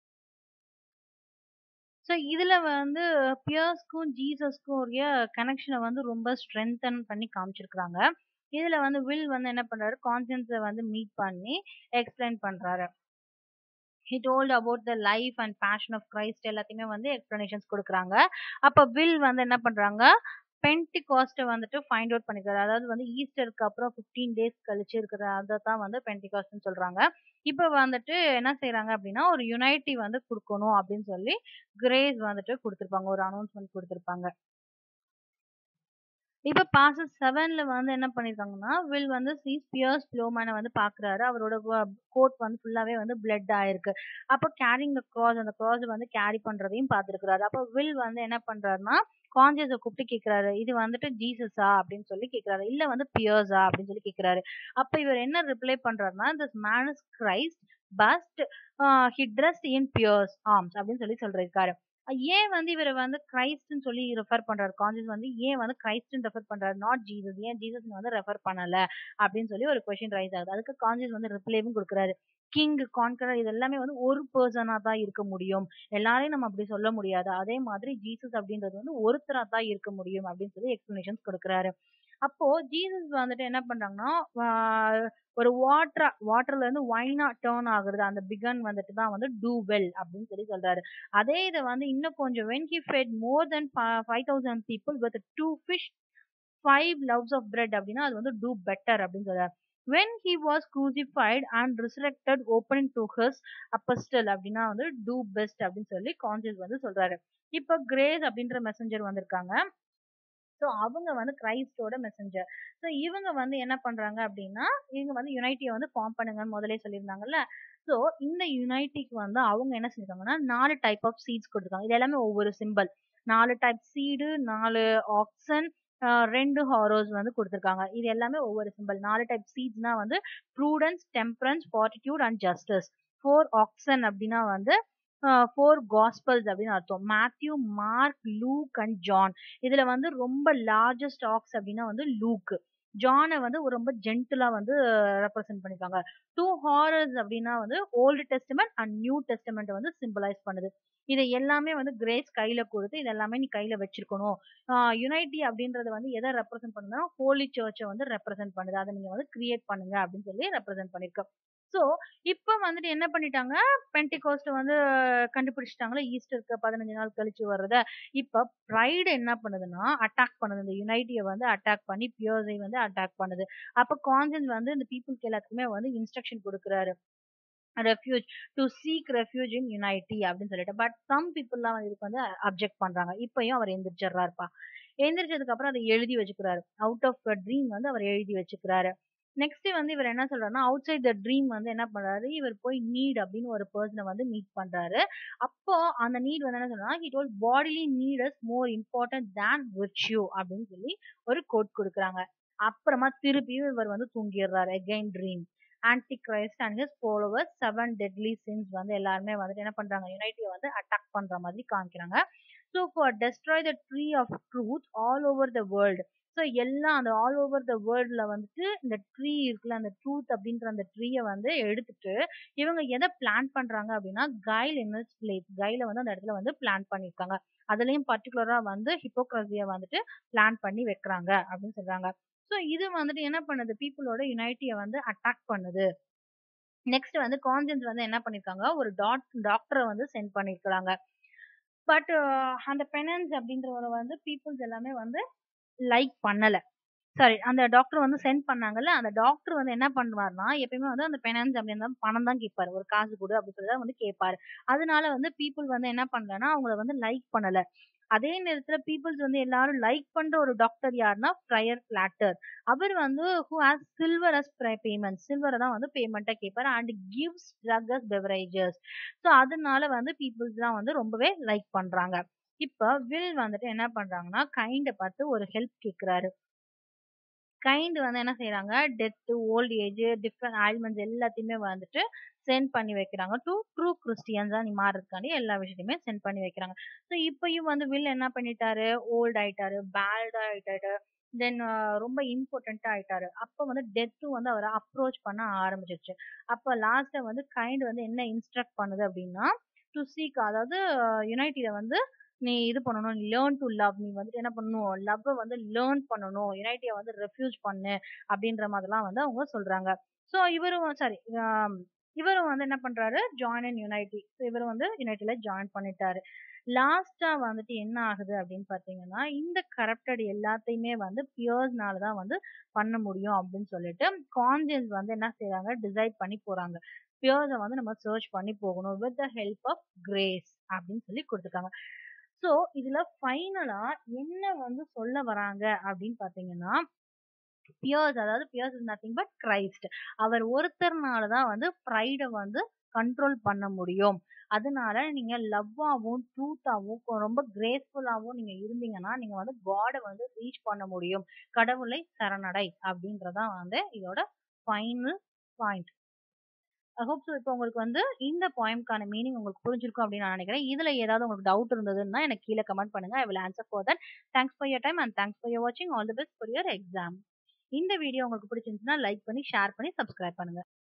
ஸோ இதுல வந்து பியர்ஸ்க்கும் ஜீசஸ்க்கும் உரிய கனெக்ஷனை வந்து ரொம்ப ஸ்ட்ரென்தன் பண்ணி காமிச்சிருக்கிறாங்க இதுல வந்து வில் வந்து என்ன பண்றாரு கான்சியன்ஸை வந்து மீட் பண்ணி எக்ஸ்பிளைன் பண்றாரு he told about the life and passion of Christ எல்லாத்தையுமே வந்து எக்ஸ்பிளனேஷன்ஸ் கொடுக்குறாங்க அப்போ வில் வந்து என்ன பண்றாங்க பென்டி காஸ்ட்டை வந்துட்டு ஃபைண்ட் அவுட் பண்ணிக்கிறாரு அதாவது வந்து ஈஸ்டருக்கு அப்புறம் ஃபிஃப்டீன் டேஸ் கழிச்சு இருக்கிற அதை தான் வந்து பென்டி காஸ்ட்னு சொல்றாங்க இப்போ வந்துட்டு என்ன செய்யறாங்க அப்படின்னா ஒரு யுனைட்டி வந்து கொடுக்கணும் அப்படின்னு சொல்லி கிரேஸ் வந்துட்டு கொடுத்துருப்பாங்க ஒரு அனௌன்ஸ்மெண்ட் கொடுத்துருப்பாங்க இப்ப பாசஸ் செவன்ல வந்து என்ன பண்ணிருக்காங்கன்னா வில் வந்து சீஸ் பியர்ஸ் ப்ளோமேனை வந்து பாக்குறாரு அவரோட கோட் வந்து ஃபுல்லாவே வந்து பிளட் ஆயிருக்கு அப்போ கேரிங் த கிராஸ் அந்த கிராஸ் வந்து கேரி பண்றதையும் பார்த்துருக்காரு அப்போ வில் வந்து என்ன பண்றாருன்னா கான்சியஸை கூப்பிட்டு கேட்கிறாரு இது வந்துட்டு ஜீசஸா அப்படின்னு சொல்லி கேட்கிறாரு இல்ல வந்து பியர்ஸா அப்படின்னு சொல்லி கேட்கிறாரு அப்ப இவர் என்ன ரிப்ளை பண்றாருன்னா this man is Christ but he dressed in Piers arms அப்படின்னு சொல்லி சொல்லிருக்காரு ஏன் வந்து இவர் வந்து கிரைஸ்ட்னு சொல்லி ரெஃபர் பண்றாரு கான்சியஸ் வந்து ஏன் வந்து கிரைஸ்ட்னு ரெஃபர் பண்றாரு நாட் ஜீசஸ் ஏன் ஜீசஸ் வந்து ரெஃபர் பண்ணல அப்படின்னு சொல்லி ஒரு கொஸ்டின் ரைஸ் ஆகுது அதுக்கு கான்சியஸ் வந்து ரிப்ளைவும் கொடுக்குறாரு கிங் கான்கரர் இது எல்லாமே வந்து ஒரு பர்சனா தான் இருக்க முடியும் எல்லாரையும் நம்ம அப்படி சொல்ல முடியாது அதே மாதிரி ஜீசஸ் அப்படின்றது வந்து ஒருத்தரா தான் இருக்க முடியும் அப்படின்னு சொல்லி எக்ஸ்பிளனேஷன்ஸ் கொடுக்குறாரு அப்போ ஜீசஸ் வந்துட்டு என்ன பண்றாங்கன்னா ஒரு வாட்டரா வாட்டர்ல இருந்து ஒயினா டேர்ன் ஆகுறது அந்த பிகன் வந்துட்டு தான் வந்து டூ வெல் அப்படின்னு சொல்லி சொல்றாரு அதே இதை வந்து இன்னும் கொஞ்சம் when he fed more than five thousand people with two fish five loaves of bread அப்படின்னா அது வந்து டூ பெட்டர் அப்படின்னு சொல்றாரு when he was crucified and resurrected opening to his apostle அப்படின்னா வந்து do best அப்படின்னு சொல்லி கான்சியஸ் வந்து சொல்றாரு இப்ப கிரேஸ் அப்படின்ற மெசஞ்சர் வந்திருக்காங்க ஸோ அவங்க வந்து கிரைஸ்டோட மெசஞ்சர் ஸோ இவங்க வந்து என்ன பண்றாங்க அப்படின்னா இவங்க வந்து யுனைட்டியை வந்து ஃபார்ம் பண்ணுங்கன்னு முதலே சொல்லியிருந்தாங்கல்ல ஸோ இந்த யுனைட்டிக்கு வந்து அவங்க என்ன செஞ்சிருக்காங்கன்னா நாலு டைப் ஆஃப் சீட்ஸ் கொடுத்துருக்காங்க இது எல்லாமே ஒவ்வொரு சிம்பிள் நாலு டைப் சீடு நாலு ஆக்சன் ரெண்டு ஹாரோஸ் வந்து கொடுத்துருக்காங்க இது எல்லாமே ஒவ்வொரு சிம்பிள் நாலு டைப் சீட்ஸ்னா வந்து prudence temperance fortitude and justice four oxen அப்படின்னா வந்து ஃபோர் காஸ்பல்ஸ் அப்படின்னு அர்த்தம் Matthew Mark Luke and John இதுல வந்து ரொம்ப லார்ஜஸ்ட் ஆக்ஸ் அப்படின்னா வந்து லூக் ஜானை வந்து ஒரு ரொம்ப ஜென்டிலா வந்து ரெப்ரசென்ட் பண்ணிருக்காங்க டூ ஹாரர்ஸ் அப்படின்னா வந்து old testament and new testament வந்து சிம்பிளைஸ் பண்ணுது இதை எல்லாமே வந்து கிரேஸ் கையில கொடுத்து இது எல்லாமே நீ கையில வச்சிருக்கணும் யுனைட்டி அப்படின்றது வந்து எதை ரெப்ரசென்ட் பண்ணுதுன்னா ஹோலி சர்ச்சை வந்து ரெப்ரசென்ட் பண்ணுது அதை நீங்க வந்து கிரியேட் பண்ணுங்க அப்படின்னு சொல்லி ரெப்ரசென்ட் பண்ணிருக்கோம் ஸோ இப்போ வந்துட்டு என்ன பண்ணிட்டாங்க பென்டிகோஸ்ட் வந்து கண்டுபிடிச்சிட்டாங்களா ஈஸ்டருக்கு பதினஞ்சு நாள் கழிச்சு வர்றத இப்போ ப்ரைடு என்ன பண்ணுதுன்னா அட்டாக் பண்ணுது இந்த யுனைட்டியை வந்து அட்டாக் பண்ணி பியோர்ஸை வந்து அட்டாக் பண்ணுது அப்போ கான்சன்ஸ் வந்து இந்த பீப்புளுக்கு எல்லாத்துக்குமே வந்து இன்ஸ்ட்ரக்ஷன் கொடுக்குறாரு refuge to seek refuge in unity அப்படின்னு சொல்லிட்டு பட் சம் பீப்புள்லாம் வந்து இதுக்கு வந்து அப்ஜெக்ட் பண்றாங்க இப்பயும் அவர் எந்திரிச்சிடுறாருப்பா எந்திரிச்சதுக்கு அப்புறம் அதை எழுதி வச்சுக்கிறாரு அவுட் ஆஃப் ட்ரீம் வந்து அவர் எழுதி வச்சுக்கிறாரு நெக்ஸ்ட் வந்து இவர் என்ன சொல்றாருன்னா அவுட் சைட் த ட்ரீம் வந்து என்ன பண்றாரு இவர் போய் நீட் அப்படின்னு ஒரு பர்சனை வந்து மீட் பண்றாரு அப்போ அந்த நீட் வந்து என்ன சொல்றாங்க he told bodily need is more important than virtue அப்படின்னு சொல்லி ஒரு கோட் கொடுக்குறாங்க அப்புறமா திருப்பியும் இவர் வந்து தூங்கிடுறாரு again dream Antichrist and his followers seven deadly sins வந்து எல்லாருமே வந்துட்டு என்ன பண்றாங்க யுனைட்டியை வந்து அட்டாக் பண்ற மாதிரி காமிக்கிறாங்க so for destroy the tree of truth all over the world so எல்லாம் அந்த ஆல் ஓவர் த வேர்ல்டில் வந்துட்டு இந்த ட்ரீ இருக்குல்ல அந்த ட்ரூத் அப்படின்ற அந்த ட்ரீயை வந்து எடுத்துட்டு இவங்க எதை பிளான் பண்றாங்க அப்படின்னா கைல் இன்வெஸ்ட் பிளேஸ் கைல வந்து அந்த இடத்துல வந்து பிளான் பண்ணியிருக்காங்க அதுலயும் பர்டிகுலரா வந்து ஹிப்போக்ரஸியை வந்துட்டு பிளான் பண்ணி வைக்கிறாங்க அப்படின்னு சொல்றாங்க ஸோ இது வந்துட்டு என்ன பண்ணுது பீப்புளோட யுனைட்டியை வந்து அட்டாக் பண்ணுது நெக்ஸ்ட் வந்து கான்ஜன்ஸ் வந்து என்ன பண்ணிருக்காங்க ஒரு டாட் டாக்டரை வந்து சென்ட் பண்ணிருக்காங்க பட் அந்த பெனன்ஸ் அப்படின்றவரை வந்து பீப்புள்ஸ் எல்லாமே வந்து லைக் பண்ணல சாரி அந்த டாக்டர் வந்து சென்ட் பண்ணாங்கல்ல அந்த டாக்டர் வந்து என்ன பண்ணுவார்னா எப்பயுமே வந்து அந்த பெனன்ஸ் அப்படின்னு பணம் தான் கேட்பாரு ஒரு காசு கொடு அப்படின்னு சொல்லி வந்து கேட்பாரு அதனால வந்து பீப்புள் வந்து என்ன பண்ணலன்னா அவங்கள வந்து லைக் பண்ணல அதே நேரத்துல பீப்புள்ஸ் வந்து எல்லாரும் லைக் பண்ற ஒரு டாக்டர் யாருன்னா ஃப்ரையர் பிளாட்டர் அவர் வந்து who has silver as payment சில்வரை தான் வந்து பேமெண்ட்டா கேட்பாரு and gives drug as beverages so அதனால வந்து பீப்புள்ஸ் தான் வந்து ரொம்பவே லைக் பண்றாங்க இப்ப வில் வந்துட்டு என்ன பண்றாங்கன்னா கைண்ட பார்த்து ஒரு ஹெல்ப் கேக்குறாரு கைண்ட் வந்து என்ன செய்யறாங்க death old age different ailments எல்லாத்தையுமே வந்துட்டு சென்ட் பண்ணி வைக்கிறாங்க டு ட்ரூ கிறிஸ்டியன்ஸா நீ மாறுறதுக்காண்டி எல்லா விஷயத்தையுமே சென்ட் பண்ணி வைக்கிறாங்க ஸோ இப்பயும் வந்து வில் என்ன பண்ணிட்டாரு ஓல்ட் ஆயிட்டாரு பேல்டா ஆயிட்டாரு தென் ரொம்ப இம்பார்ட்டண்டா ஆயிட்டாரு அப்ப வந்து டெத்தும் வந்து அவரை அப்ரோச் பண்ண ஆரம்பிச்சிருச்சு அப்ப லாஸ்ட்ல வந்து கைண்ட் வந்து என்ன இன்ஸ்ட்ரக்ட் பண்ணுது அப்படின்னா டு சீக் அதாவது யுனைட்டில வந்து நீ இது பண்ணணும் நீ லேர்ன் டு லவ் நீ வந்துட்டு என்ன பண்ணணும் லவ்வை வந்து லேர்ன் பண்ணணும் யுனைட்டியை வந்து ரெஃப்யூஸ் பண்ணு அப்படின்ற மாதிரிலாம் வந்து அவங்க சொல்றாங்க ஸோ இவரும் சாரி இவரும் வந்து என்ன பண்றாரு ஜாயின் இன் யுனைட்டி இவரும் வந்து யுனைட்டில ஜாயின் பண்ணிட்டாரு லாஸ்டா வந்துட்டு என்ன ஆகுது அப்படின்னு பாத்தீங்கன்னா இந்த கரப்டட் எல்லாத்தையுமே வந்து பியர்ஸ்னால தான் வந்து பண்ண முடியும் அப்படின்னு சொல்லிட்டு கான்ஜியன்ஸ் வந்து என்ன செய்யறாங்க டிசைட் பண்ணி போறாங்க பியர்ஸை வந்து நம்ம சர்ச் பண்ணி போகணும் with the help of grace அப்படின்னு சொல்லி கொடுத்துருக்காங்க ஸோ இதுல ஃபைனலா என்ன வந்து சொல்ல வராங்க அப்படின்னு பாத்தீங்கன்னா பியர்ஸ் அதாவது Piers is nothing but Christ அவர் ஒருத்தர்னால தான் வந்து ப்ரைடை வந்து கண்ட்ரோல் பண்ண முடியும் அதனால நீங்க லவ்வாகவும் ட்ரூத்தாகவும் ரொம்ப கிரேஸ்ஃபுல்லாகவும் நீங்க இருந்தீங்கன்னா நீங்க வந்து காடை வந்து ரீச் பண்ண முடியும் கடவுளை சரணடை அப்படின்றதான் வந்து இதோட final point I hope so இப்போ உங்களுக்கு வந்து இந்த பாயிண்ட்கான மீனிங் உங்களுக்கு புரிஞ்சிருக்கும் அப்படின்னு நான் நினைக்கிறேன் இதுல ஏதாவது உங்களுக்கு டவுட் இருந்ததுன்னா எனக்கு கீழே கமெண்ட் பண்ணுங்க I will answer for that thanks for your time and thanks for your வாட்சிங் all the best for your exam இந்த வீடியோ உங்களுக்கு பிடிச்சிருந்துச்சுன்னா லைக் பண்ணி ஷேர் பண்ணி சப்ஸ்கிரைப் பண்ணுங்க